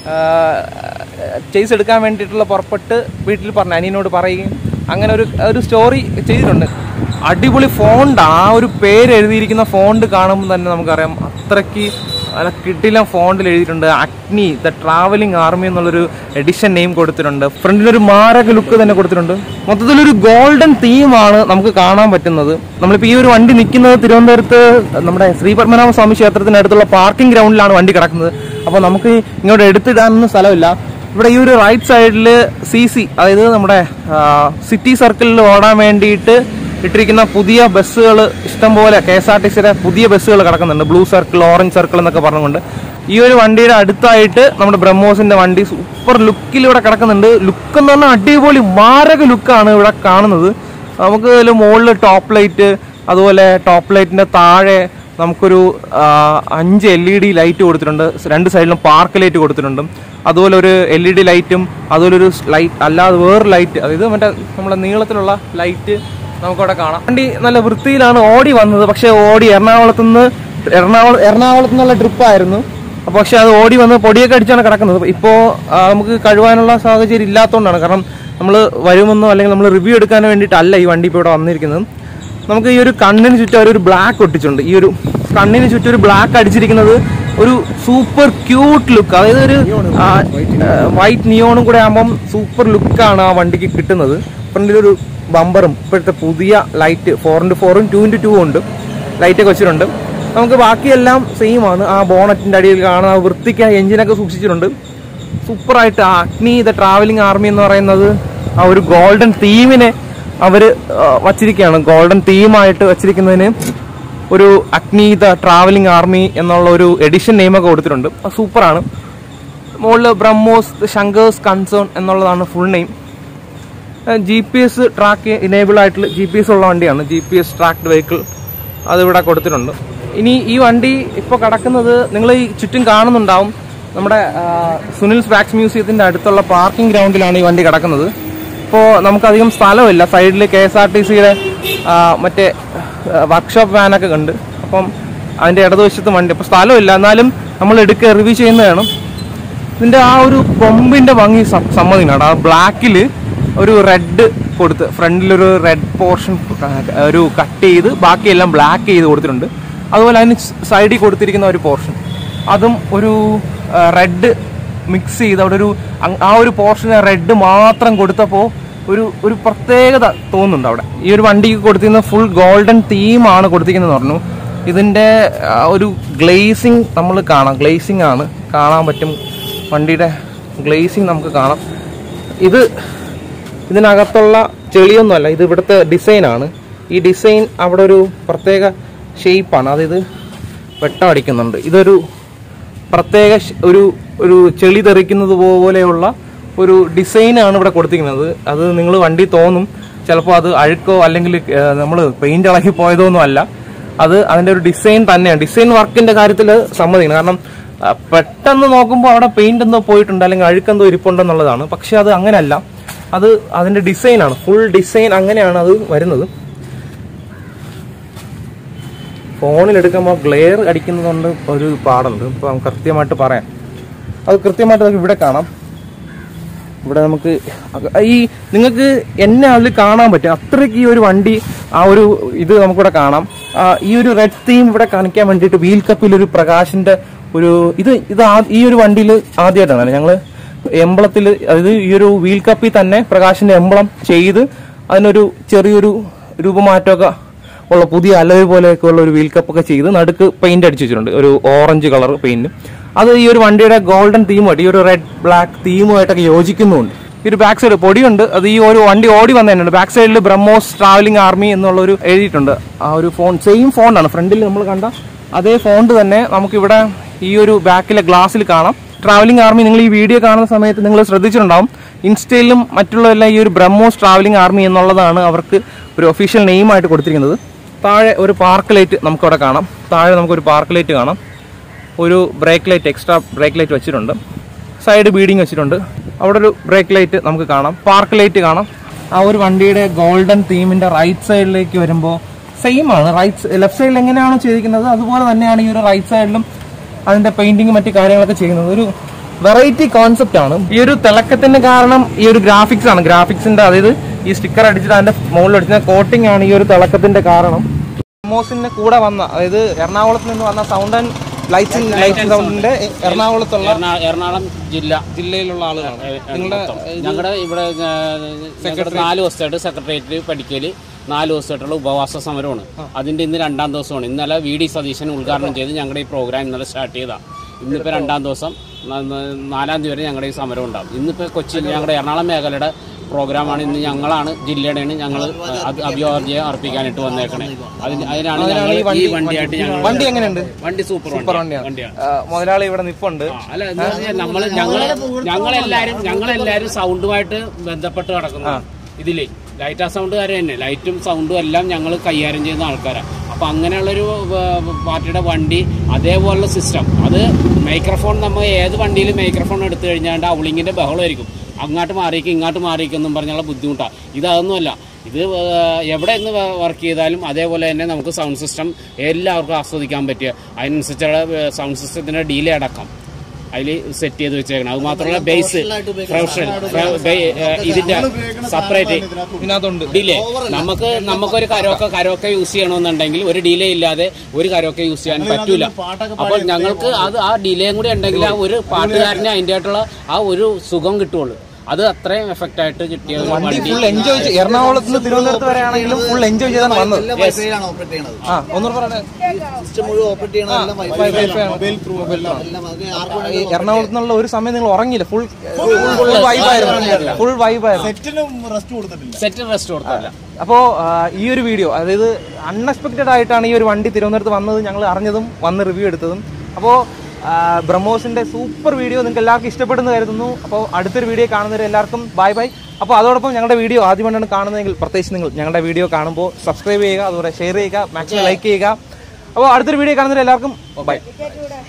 ചേസ് എടുക്കാൻ വേണ്ടിയിട്ടുള്ള പുറപ്പെട്ട് വീട്ടിൽ പറഞ്ഞു അനിയനോട് പറയുകയും അങ്ങനെ ഒരു ഒരു സ്റ്റോറി ചെയ്തിട്ടുണ്ട് അടിപൊളി ഫോണ്ട് ആ ഒരു പേര് എഴുതിയിരിക്കുന്ന ഫോണ്ട് കാണുമ്പോൾ തന്നെ നമുക്കറിയാം അത്രയ്ക്ക് നല്ല കിട്ടില്ല ഫോണ്ടിൽ എഴുതിയിട്ടുണ്ട് അഗ്നി ദ ട്രാവലിംഗ് ആർമി എന്നുള്ളൊരു എഡിഷൻ നെയിം കൊടുത്തിട്ടുണ്ട് ഫ്രണ്ടിലൊരു മാരക ലുക്ക് തന്നെ കൊടുത്തിട്ടുണ്ട് മൊത്തത്തിലൊരു ഗോൾഡൻ തീമാണ് നമുക്ക് കാണാൻ പറ്റുന്നത് നമ്മളിപ്പോൾ ഈ ഒരു വണ്ടി നിൽക്കുന്നത് തിരുവനന്തപുരത്ത് നമ്മുടെ ശ്രീ പത്മനാഭ സ്വാമി ക്ഷേത്രത്തിനടുത്തുള്ള പാർക്കിംഗ് ഗ്രൗണ്ടിലാണ് വണ്ടി കിടക്കുന്നത് അപ്പോൾ നമുക്ക് ഇങ്ങോട്ട് എടുത്തിടാനൊന്നും സ്ഥലമില്ല ഇവിടെ ഈ ഒരു റൈറ്റ് സൈഡിൽ സി സി അതായത് നമ്മുടെ സിറ്റി സർക്കിളിൽ ഓടാൻ വേണ്ടിയിട്ട് ഇട്ടിരിക്കുന്ന പുതിയ ബസ്സുകൾ ഇഷ്ടംപോലെ കെ എസ് ആർ ടി സിയുടെ പുതിയ ബസ്സുകൾ കിടക്കുന്നുണ്ട് ബ്ലൂ സർക്കിൾ ഓറഞ്ച് സർക്കിൾ എന്നൊക്കെ പറഞ്ഞുകൊണ്ട് ഈ ഒരു വണ്ടിയുടെ അടുത്തായിട്ട് നമ്മുടെ ബ്രഹ്മോസിന്റെ വണ്ടി സൂപ്പർ ലുക്കിൽ ഇവിടെ കിടക്കുന്നുണ്ട് ലുക്ക് എന്ന് പറഞ്ഞാൽ അടിപൊളി മാരക ലുക്കാണ് ഇവിടെ കാണുന്നത് നമുക്ക് ഇതിൽ മുകളിൽ ടോപ്പ് ലൈറ്റ് അതുപോലെ ടോപ്പ് ലൈറ്റിന്റെ താഴെ നമുക്കൊരു ആ, അഞ്ച് എൽ ഇ ഡി ലൈറ്റ് കൊടുത്തിട്ടുണ്ട് രണ്ട് സൈഡിലും പാർക്ക് ലൈറ്റ് കൊടുത്തിട്ടുണ്ട് അതുപോലെ ഒരു എൽ ഇ ഡി ലൈറ്റും അതുപോലെ ഒരു ലൈറ്റ് അല്ലാതെ വേറെ ലൈറ്റ് അതായത് മറ്റേ നമ്മളെ നീളത്തിലുള്ള ലൈറ്റ് നമുക്കവിടെ കാണാം വണ്ടി നല്ല വൃത്തിയിലാണ് ഓടി വന്നത് പക്ഷേ ഓടി എറണാകുളത്ത് നിന്ന് എറണാകുളം എറണാകുളത്ത് നിന്നുള്ള ട്രിപ്പായിരുന്നു അപ്പോൾ പക്ഷേ അത് ഓടി വന്ന് പൊടിയൊക്കെ അടിച്ചാണ് കിടക്കുന്നത് ഇപ്പോൾ നമുക്ക് കഴുകാനുള്ള സാഹചര്യം ഇല്ലാത്തതുകൊണ്ടാണ് കാരണം നമ്മൾ വരുമെന്നോ അല്ലെങ്കിൽ നമ്മൾ റിവ്യൂ എടുക്കാൻ വേണ്ടിയിട്ടല്ല ഈ വണ്ടി ഇപ്പോൾ ഇവിടെ വന്നിരിക്കുന്നത് നമുക്ക് ഈ ഒരു കണ്ണിന് ചുറ്റും അവരൊരു ബ്ലാക്ക് ഒട്ടിച്ചിട്ടുണ്ട് ഈ ഒരു കണ്ണിന് ചുറ്റും ഒരു ബ്ലാക്ക് അടിച്ചിരിക്കുന്നത് ഒരു സൂപ്പർ ക്യൂട്ട് ലുക്ക് അതായത് ഒരു വൈറ്റ് നിയോണും കൂടെ ആകുമ്പം സൂപ്പർ ലുക്കാണ് ആ വണ്ടിക്ക് കിട്ടുന്നത് ഫ്രണ്ടിലൊരു ബമ്പറും ഇപ്പോഴത്തെ പുതിയ ലൈറ്റ് ഫോർ ഇൻറ്റു ഫോറും ടു ഇൻറ്റു ടു ഉണ്ട് ലൈറ്റൊക്കെ വെച്ചിട്ടുണ്ട് നമുക്ക് ബാക്കിയെല്ലാം സെയിം ആണ് ആ ബോണറ്റിന്റെ അടിയിൽ കാണുന്ന ആ വൃത്തിക്ക് ആ എഞ്ചിനൊക്കെ സൂക്ഷിച്ചിട്ടുണ്ട് സൂപ്പറായിട്ട് ആ അഗ്നി ദ ട്രാവലിംഗ് ആർമി എന്ന് പറയുന്നത് ആ ഒരു ഗോൾഡൻ തീമിനെ അവർ വച്ചിരിക്കുകയാണ് ഗോൾഡൻ തീമായിട്ട് വച്ചിരിക്കുന്നതിന് ഒരു അഗ്നി ദ ട്രാവലിംഗ് ആർമി എന്നുള്ള ഒരു എഡിഷൻ നെയിമൊക്കെ കൊടുത്തിട്ടുണ്ട് അത് സൂപ്പറാണ് മുകളിൽ ബ്രഹ്മോസ് ശങ്കേഴ്സ് കൺസേൺ എന്നുള്ളതാണ് full name G P S track enable ആയിട്ടുള്ള ജി പി എസ് ഉള്ള വണ്ടിയാണ് G P S tracked vehicle അതിവിടെ കൊടുത്തിട്ടുണ്ട് ഇനി ഈ വണ്ടി ഇപ്പോൾ കിടക്കുന്നത് നിങ്ങൾ ഈ ചുറ്റും കാണുന്നുണ്ടാവും നമ്മുടെ ആ, സുനിൽ സ്വാക്സ് മ്യൂസിയത്തിന്റെ അടുത്തുള്ള പാർക്കിംഗ് ഗ്രൗണ്ടിലാണ് ഈ വണ്ടി കിടക്കുന്നത് ഇപ്പോൾ നമുക്കധികം സ്ഥലമില്ല സൈഡിൽ കെ എസ് ആർ ടി സിയുടെ മറ്റേ വർക്ക്ഷോപ്പ് വാനൊക്കെ ഉണ്ട് അപ്പം അതിന്റെ ഇടതുവശത്ത് വണ്ടി അപ്പോൾ സ്ഥലമില്ല എന്നാലും നമ്മൾ എടുക്കുക റിവ്യൂ ചെയ്യുന്നത് വേണം ഇതിന്റെ ആ ഒരു കൊമ്പിന്റെ ഭംഗി സം- സമ്മതിക്കണം ആ ബ്ലാക്കിൽ ഒരു റെഡ് കൊടുത്ത് ഫ്രണ്ടിലൊരു റെഡ് പോർഷൻ ഒരു കട്ട് ചെയ്ത് ബാക്കിയെല്ലാം ബ്ലാക്ക് ചെയ്ത് കൊടുത്തിട്ടുണ്ട് അതുപോലെ അതിന് സൈഡിൽ കൊടുത്തിരിക്കുന്ന ഒരു പോർഷൻ അതും ഒരു റെഡ് മിക്സ് ചെയ്ത് അവിടെ ഒരു അങ്- ആ ഒരു പോർഷന് റെഡ് മാത്രം കൊടുത്തപ്പോൾ ഒരു ഒരു പ്രത്യേകത തോന്നുന്നുണ്ട് അവിടെ ഈ ഒരു വണ്ടിക്ക് കൊടുത്തിരുന്ന ഫുൾ ഗോൾഡൻ തീമാണ് കൊടുത്തിരിക്കുന്നത് പറഞ്ഞു ഇതിന്റെ ആ, ഒരു ഗ്ലേസിങ് നമ്മൾ കാണാം ഗ്ലേസിങ് ആണ് കാണാൻ പറ്റും വണ്ടിയുടെ ഗ്ലേസിങ് നമുക്ക് കാണാം ഇത് ഇതിനകത്തുള്ള ചെളിയൊന്നുമല്ല ഇത് ഇവിടുത്തെ ഡിസൈനാണ് ഈ ഡിസൈൻ അവിടെ ഒരു പ്രത്യേക ഷേപ്പാണ് അതായത് വെട്ടം അടിക്കുന്നുണ്ട് ഇതൊരു പ്രത്യേക ഷ്- ഒരു ഒരു ചെളി തെറിക്കുന്നത് പോലെയുള്ള ഒരു ഡിസൈനാണ് ഇവിടെ കൊടുത്തിരിക്കുന്നത് അത് നിങ്ങൾ വണ്ടി തോന്നും ചിലപ്പോൾ അത് അഴുക്കോ അല്ലെങ്കിൽ നമ്മൾ പെയിന്റ് ഇളകി പോയതോ ഒന്നും അല്ല അത് അതിന്റെ ഒരു ഡിസൈൻ തന്നെയാണ് ഡിസൈൻ വർക്കിന്റെ കാര്യത്തിൽ സമ്മതിക്കണം കാരണം ആ, പെട്ടെന്ന് നോക്കുമ്പോൾ അവിടെ പെയിന്റ് എന്തോ പോയിട്ടുണ്ട് അല്ലെങ്കിൽ അഴുക്കെന്തോ ഇരിപ്പുണ്ടെന്നുള്ളതാണ് പക്ഷെ അത് അങ്ങനെയല്ല അത് അതിന്റെ ഡിസൈനാണ് ഫുൾ ഡിസൈൻ അങ്ങനെയാണ് അത് വരുന്നത് ഫോണിൽ എടുക്കുമ്പോൾ ഗ്ലെയർ അടിക്കുന്നതുകൊണ്ട് ഒരു പാടുണ്ട് ഇപ്പം കൃത്യമായിട്ട് പറയാം അത് കൃത്യമായിട്ട് നമുക്ക് ഇവിടെ കാണാം ഇവിടെ നമുക്ക് അക- ഈ നിങ്ങൾക്ക് എന്നെ അതിൽ കാണാൻ പറ്റും അത്രയ്ക്ക് ഈ ഒരു വണ്ടി ആ ഒരു ഇത് നമുക്കിവിടെ കാണാം ആ, ഈ ഒരു റെഡ് തീം ഇവിടെ കാണിക്കാൻ വേണ്ടിയിട്ട് വീൽ കപ്പിൽ ഒരു പ്രകാശിന്റെ ഒരു ഇത് ഇത് ആ- ഈ ഒരു വണ്ടിയിൽ ആദ്യമായിട്ടാണ് ഞങ്ങള് എംബളത്തിൽ അതായത് ഈ ഒരു വീൽ കപ്പിൽ തന്നെ പ്രകാശിന്റെ എംബളം ചെയ്ത് അതിനൊരു ചെറിയൊരു രൂപമാറ്റമൊക്കെ ഉള്ള പുതിയ അലോയ് പോലെയൊക്കെ ഉള്ള ഒരു വീൽ കപ്പൊക്കെ ചെയ്ത് നടുക്ക് പെയിന്റ് അടിച്ചു വെച്ചിട്ടുണ്ട് ഒരു ഓറഞ്ച് കളർ പെയിന്റ് അത് ഈ ഒരു വണ്ടിയുടെ ഗോൾഡൻ തീമുമായിട്ട് ഈ ഒരു റെഡ് ബ്ലാക്ക് തീമുമായിട്ടൊക്കെ യോജിക്കുന്നുണ്ട് ഈ ഒരു ബാക്ക് സൈഡ് പൊടിയുണ്ട് അത് ഈ ഒരു വണ്ടി ഓടി വന്നതന്നെയാണ് ബാക്ക് സൈഡിൽ ബ്രഹ്മോസ് ട്രാവലിംഗ് ആർമി എന്നുള്ള ഒരു എഴുതിയിട്ടുണ്ട് ആ ഒരു ഫോൺ സെയിം ഫോണാണ് ഫ്രണ്ടിൽ നമ്മൾ കണ്ട അതേ ഫോണ്ട് തന്നെ നമുക്കിവിടെ ഈ ഒരു ബാക്കിലെ ഗ്ലാസ്സിൽ കാണാം ട്രാവലിംഗ് ആർമി നിങ്ങൾ ഈ വീഡിയോ കാണുന്ന സമയത്ത് നിങ്ങൾ ശ്രദ്ധിച്ചിട്ടുണ്ടാവും ഇൻസ്റ്റയിലും മറ്റുള്ളതെല്ലാം ഈ ഒരു ബ്രഹ്മോസ് ട്രാവലിംഗ് ആർമി എന്നുള്ളതാണ് അവർക്ക് ഒരു ഒഫീഷ്യൽ നെയിമായിട്ട് കൊടുത്തിരിക്കുന്നത് താഴെ ഒരു പാർക്ക് ലൈറ്റ് നമുക്കവിടെ കാണാം താഴെ നമുക്കൊരു പാർക്ക് ലൈറ്റ് കാണാം ഒരു brake light extra brake light വെച്ചിട്ടുണ്ട് സൈഡ് ബീഡിങ് വെച്ചിട്ടുണ്ട് അവിടെ ഒരു ബ്രേക്ക് ലൈറ്റ് നമുക്ക് കാണാം പാർക്ക് ലൈറ്റ് കാണാം ആ ഒരു വണ്ടിയുടെ ഗോൾഡൻ തീമിന്റെ റൈറ്റ് സൈഡിലേക്ക് വരുമ്പോൾ സെയിം ആണ് റൈറ്റ് ലെഫ്റ്റ് സൈഡിൽ എങ്ങനെയാണോ ചെയ്തിരിക്കുന്നത് അതുപോലെ തന്നെയാണ് ഈ ഒരു റൈറ്റ് സൈഡിലും അതിന്റെ പെയിന്റിങ് മറ്റു കാര്യങ്ങളൊക്കെ ചെയ്യുന്നത് ഒരു വെറൈറ്റി കോൺസെപ്റ്റ് ആണ് ഈ ഒരു തിളക്കത്തിന് കാരണം ഈ ഒരു ഗ്രാഫിക്സ് ആണ് ഗ്രാഫിക്സിന്റെ അതായത് ഈ സ്റ്റിക്കർ അടിച്ചിട്ട് അതിന്റെ മുകളിൽ അടിച്ച കോട്ടിംഗ് ആണ് ഈ ഒരു തിളക്കത്തിന്റെ കാരണം മോസിന്റെ കൂടെ വന്ന അതായത് എറണാകുളത്ത് നിന്ന് വന്ന സൗണ്ട് ആൻഡ് ലൈറ്റ് ലൈറ്റ് സൗണ്ടിന്റെ എറണാകുളത്തുള്ള എറണാ- എറണാകുളം ജില്ല ജില്ലയിലുള്ള ആളുകളാണ് നിങ്ങളുടെ ഞങ്ങളുടെ ഇവിടെ സെക്രട്ടറി നാല് ദിവസമായിട്ട് സെക്രട്ടേറിയറ്റിൽ പഠിക്കല് നാല് ദിവസമായിട്ടുള്ള ഉപവാസ സമരമാണ് അതിന്റെ ഇന്ന് രണ്ടാം ദിവസമാണ് ഇന്നലെ വി ഡി സതീശൻ ഉദ്ഘാടനം ചെയ്ത് ഞങ്ങളുടെ ഈ പ്രോഗ്രാം ഇന്നലെ സ്റ്റാർട്ട് ചെയ്താ ഇന്നിപ്പോ രണ്ടാം ദിവസം ന- ന- നാലാം തീയതി വരെ ഞങ്ങളുടെ ഈ സമരം ഉണ്ടാവും ഇന്നിപ്പോ കൊച്ചിയിൽ ഞങ്ങളുടെ എറണാകുളം മേഖലയുടെ പ്രോഗ്രാമാണ് ഇന്ന് ഞങ്ങളാണ് ജില്ലയുടെയാണ് ഞങ്ങൾ അഭിവാദ്യം അർപ്പിക്കാനായിട്ട് വന്നേക്കണേ അതിന് അതിനാണ് ഞങ്ങൾ ഈ വണ്ടിയായിട്ട് ഞങ്ങൾ വണ്ടി എങ്ങനെയുണ്ട് വണ്ടി സൂപ്പർ സൂപ്പർ വണ്ടിയാണ് ആ, മുതലാളി ഇവിടെ നിപ്പുണ്ട് അല്ല എന്ന് പറഞ്ഞാൽ നമ്മള് ഞങ്ങള് ഞങ്ങളെല്ലാരും ഞങ്ങളെല്ലാരും സൗണ്ടുമായിട്ട് ബന്ധപ്പെട്ട് കിടക്കുന്നു ഇതില് ലൈറ്റ് ആ സൗണ്ടുകാരെ തന്നെ ലൈറ്റും സൗണ്ടും എല്ലാം ഞങ്ങൾ കൈകാര്യം ചെയ്യുന്ന ആൾക്കാരാണ് അപ്പൊ അങ്ങനെയുള്ളൊരു ഏർ, പാർട്ടിയുടെ വണ്ടി അതേപോലുള്ള സിസ്റ്റം അത് മൈക്രോഫോൺ നമ്മൾ ഏത് വണ്ടിയിലും മൈക്രോഫോൺ എടുത്തു കഴിഞ്ഞാൽ ഔളിങ്ങിന്റെ ബഹളമായിരിക്കും അങ്ങോട്ട് മാറിയിരിക്കും ഇങ്ങോട്ട് മാറിയിരിക്കും എന്നും പറഞ്ഞുള്ള ബുദ്ധിമുട്ടാണ് ഇതൊന്നുമല്ല ഇത് ഏർ, എവിടെ നിന്ന് വർക്ക് ചെയ്താലും അതേപോലെ തന്നെ നമുക്ക് സൗണ്ട് സിസ്റ്റം എല്ലാവർക്കും ആസ്വദിക്കാൻ പറ്റിയ അതിനനുസരിച്ചുള്ള സൗണ്ട് സിസ്റ്റത്തിന്റെ ഡീലേ അടക്കം അതിൽ സെറ്റ് ചെയ്ത് വെച്ചേക്കണം അത് മാത്രമല്ല ബേസ് പ്രൊഫഷണൽ ഇതിന്റെ സെപ്പറേറ്റ് ഇതിനകത്തുണ്ട് ഡിലേ നമുക്ക് നമുക്കൊരു കരോക്കെ കരോക്കെ യൂസ് ചെയ്യണമെന്നുണ്ടെങ്കിൽ ഒരു ഡിലേ ഇല്ലാതെ ഒരു കരോക്കെ യൂസ് ചെയ്യാൻ പറ്റൂല അപ്പോൾ ഞങ്ങൾക്ക് അത് ആ ഡിലേയും കൂടി ഉണ്ടെങ്കിൽ ആ ഒരു പാട്ടുകാരന് അതിൻ്റെ ആയിട്ടുള്ള ആ ഒരു സുഖം കിട്ടുള്ളൂ അത് അത്രയും എഫക്റ്റ് ആയിട്ട് കിട്ടിയ ഒരു വണ്ടി വണ്ടി ഫുൾ എൻജോയ് ചെയ്ത് എറണാകുളത്ത് നിന്ന് തിരുവനന്തപുരത്ത് വരെ ആണെങ്കിലും ഫുൾ എൻജോയ് ചെയ്താണ് വന്നത് എല്ലാം വൈഫൈയിലാണ് ഓപ്പറേറ്റ് ചെയ്യണത് ആ ഒന്നുകൂടെ പറയണേ സിസ്റ്റം മുഴുവൻ ഓപ്പറേറ്റ് ചെയ്യണത് എല്ലാം വൈ- വൈഫൈ വൈഫൈ ആണ്. എല്ലാം അത് ആർക്കും ഈ എറണാകുളത്ത് നിന്നുള്ള ഒരു സമയം നിങ്ങൾ ഉറങ്ങിയില്ല ഫുൾ ഫുൾ വൈബായിരുന്നു ഫുൾ വൈബായിരുന്നു സെറ്റ് റെസ്റ്റ് കൊടുത്തല്ല അപ്പോൾ ഈ ഒരു വീഡിയോ അതായത് അൺഎക്സ്പെക്റ്റഡ് ആയിട്ടാണ് ഈ ഒരു വണ്ടി തിരുവനന്തപുരത്ത് വന്നത് ഞങ്ങൾ അറിഞ്ഞതും വന്ന് റിവ്യൂ എടുത്തതും അപ്പോൾ ബ്രഹ്മോസിന്റെ സൂപ്പർ വീഡിയോ നിങ്ങൾക്ക് എല്ലാവർക്കും ഇഷ്ടപ്പെടുന്നു കരുതുന്നു അപ്പോൾ അടുത്തൊരു വീഡിയോ കാണുന്നവരെ എല്ലാവർക്കും ബൈ ബൈ അപ്പോൾ അതോടൊപ്പം ഞങ്ങളുടെ വീഡിയോ ആദ്യമായിട്ടാണ് കാണുന്നതെങ്കിൽ പ്രത്യേകിച്ച് നിങ്ങൾ ഞങ്ങളുടെ വീഡിയോ കാണുമ്പോൾ സബ്സ്ക്രൈബ് ചെയ്യുക അതുപോലെ ഷെയർ ചെയ്യുക മാക്സിമം ലൈക്ക് ചെയ്യുക അപ്പോൾ അടുത്തൊരു വീഡിയോ കാണുന്നവരെ എല്ലാവർക്കും ബൈ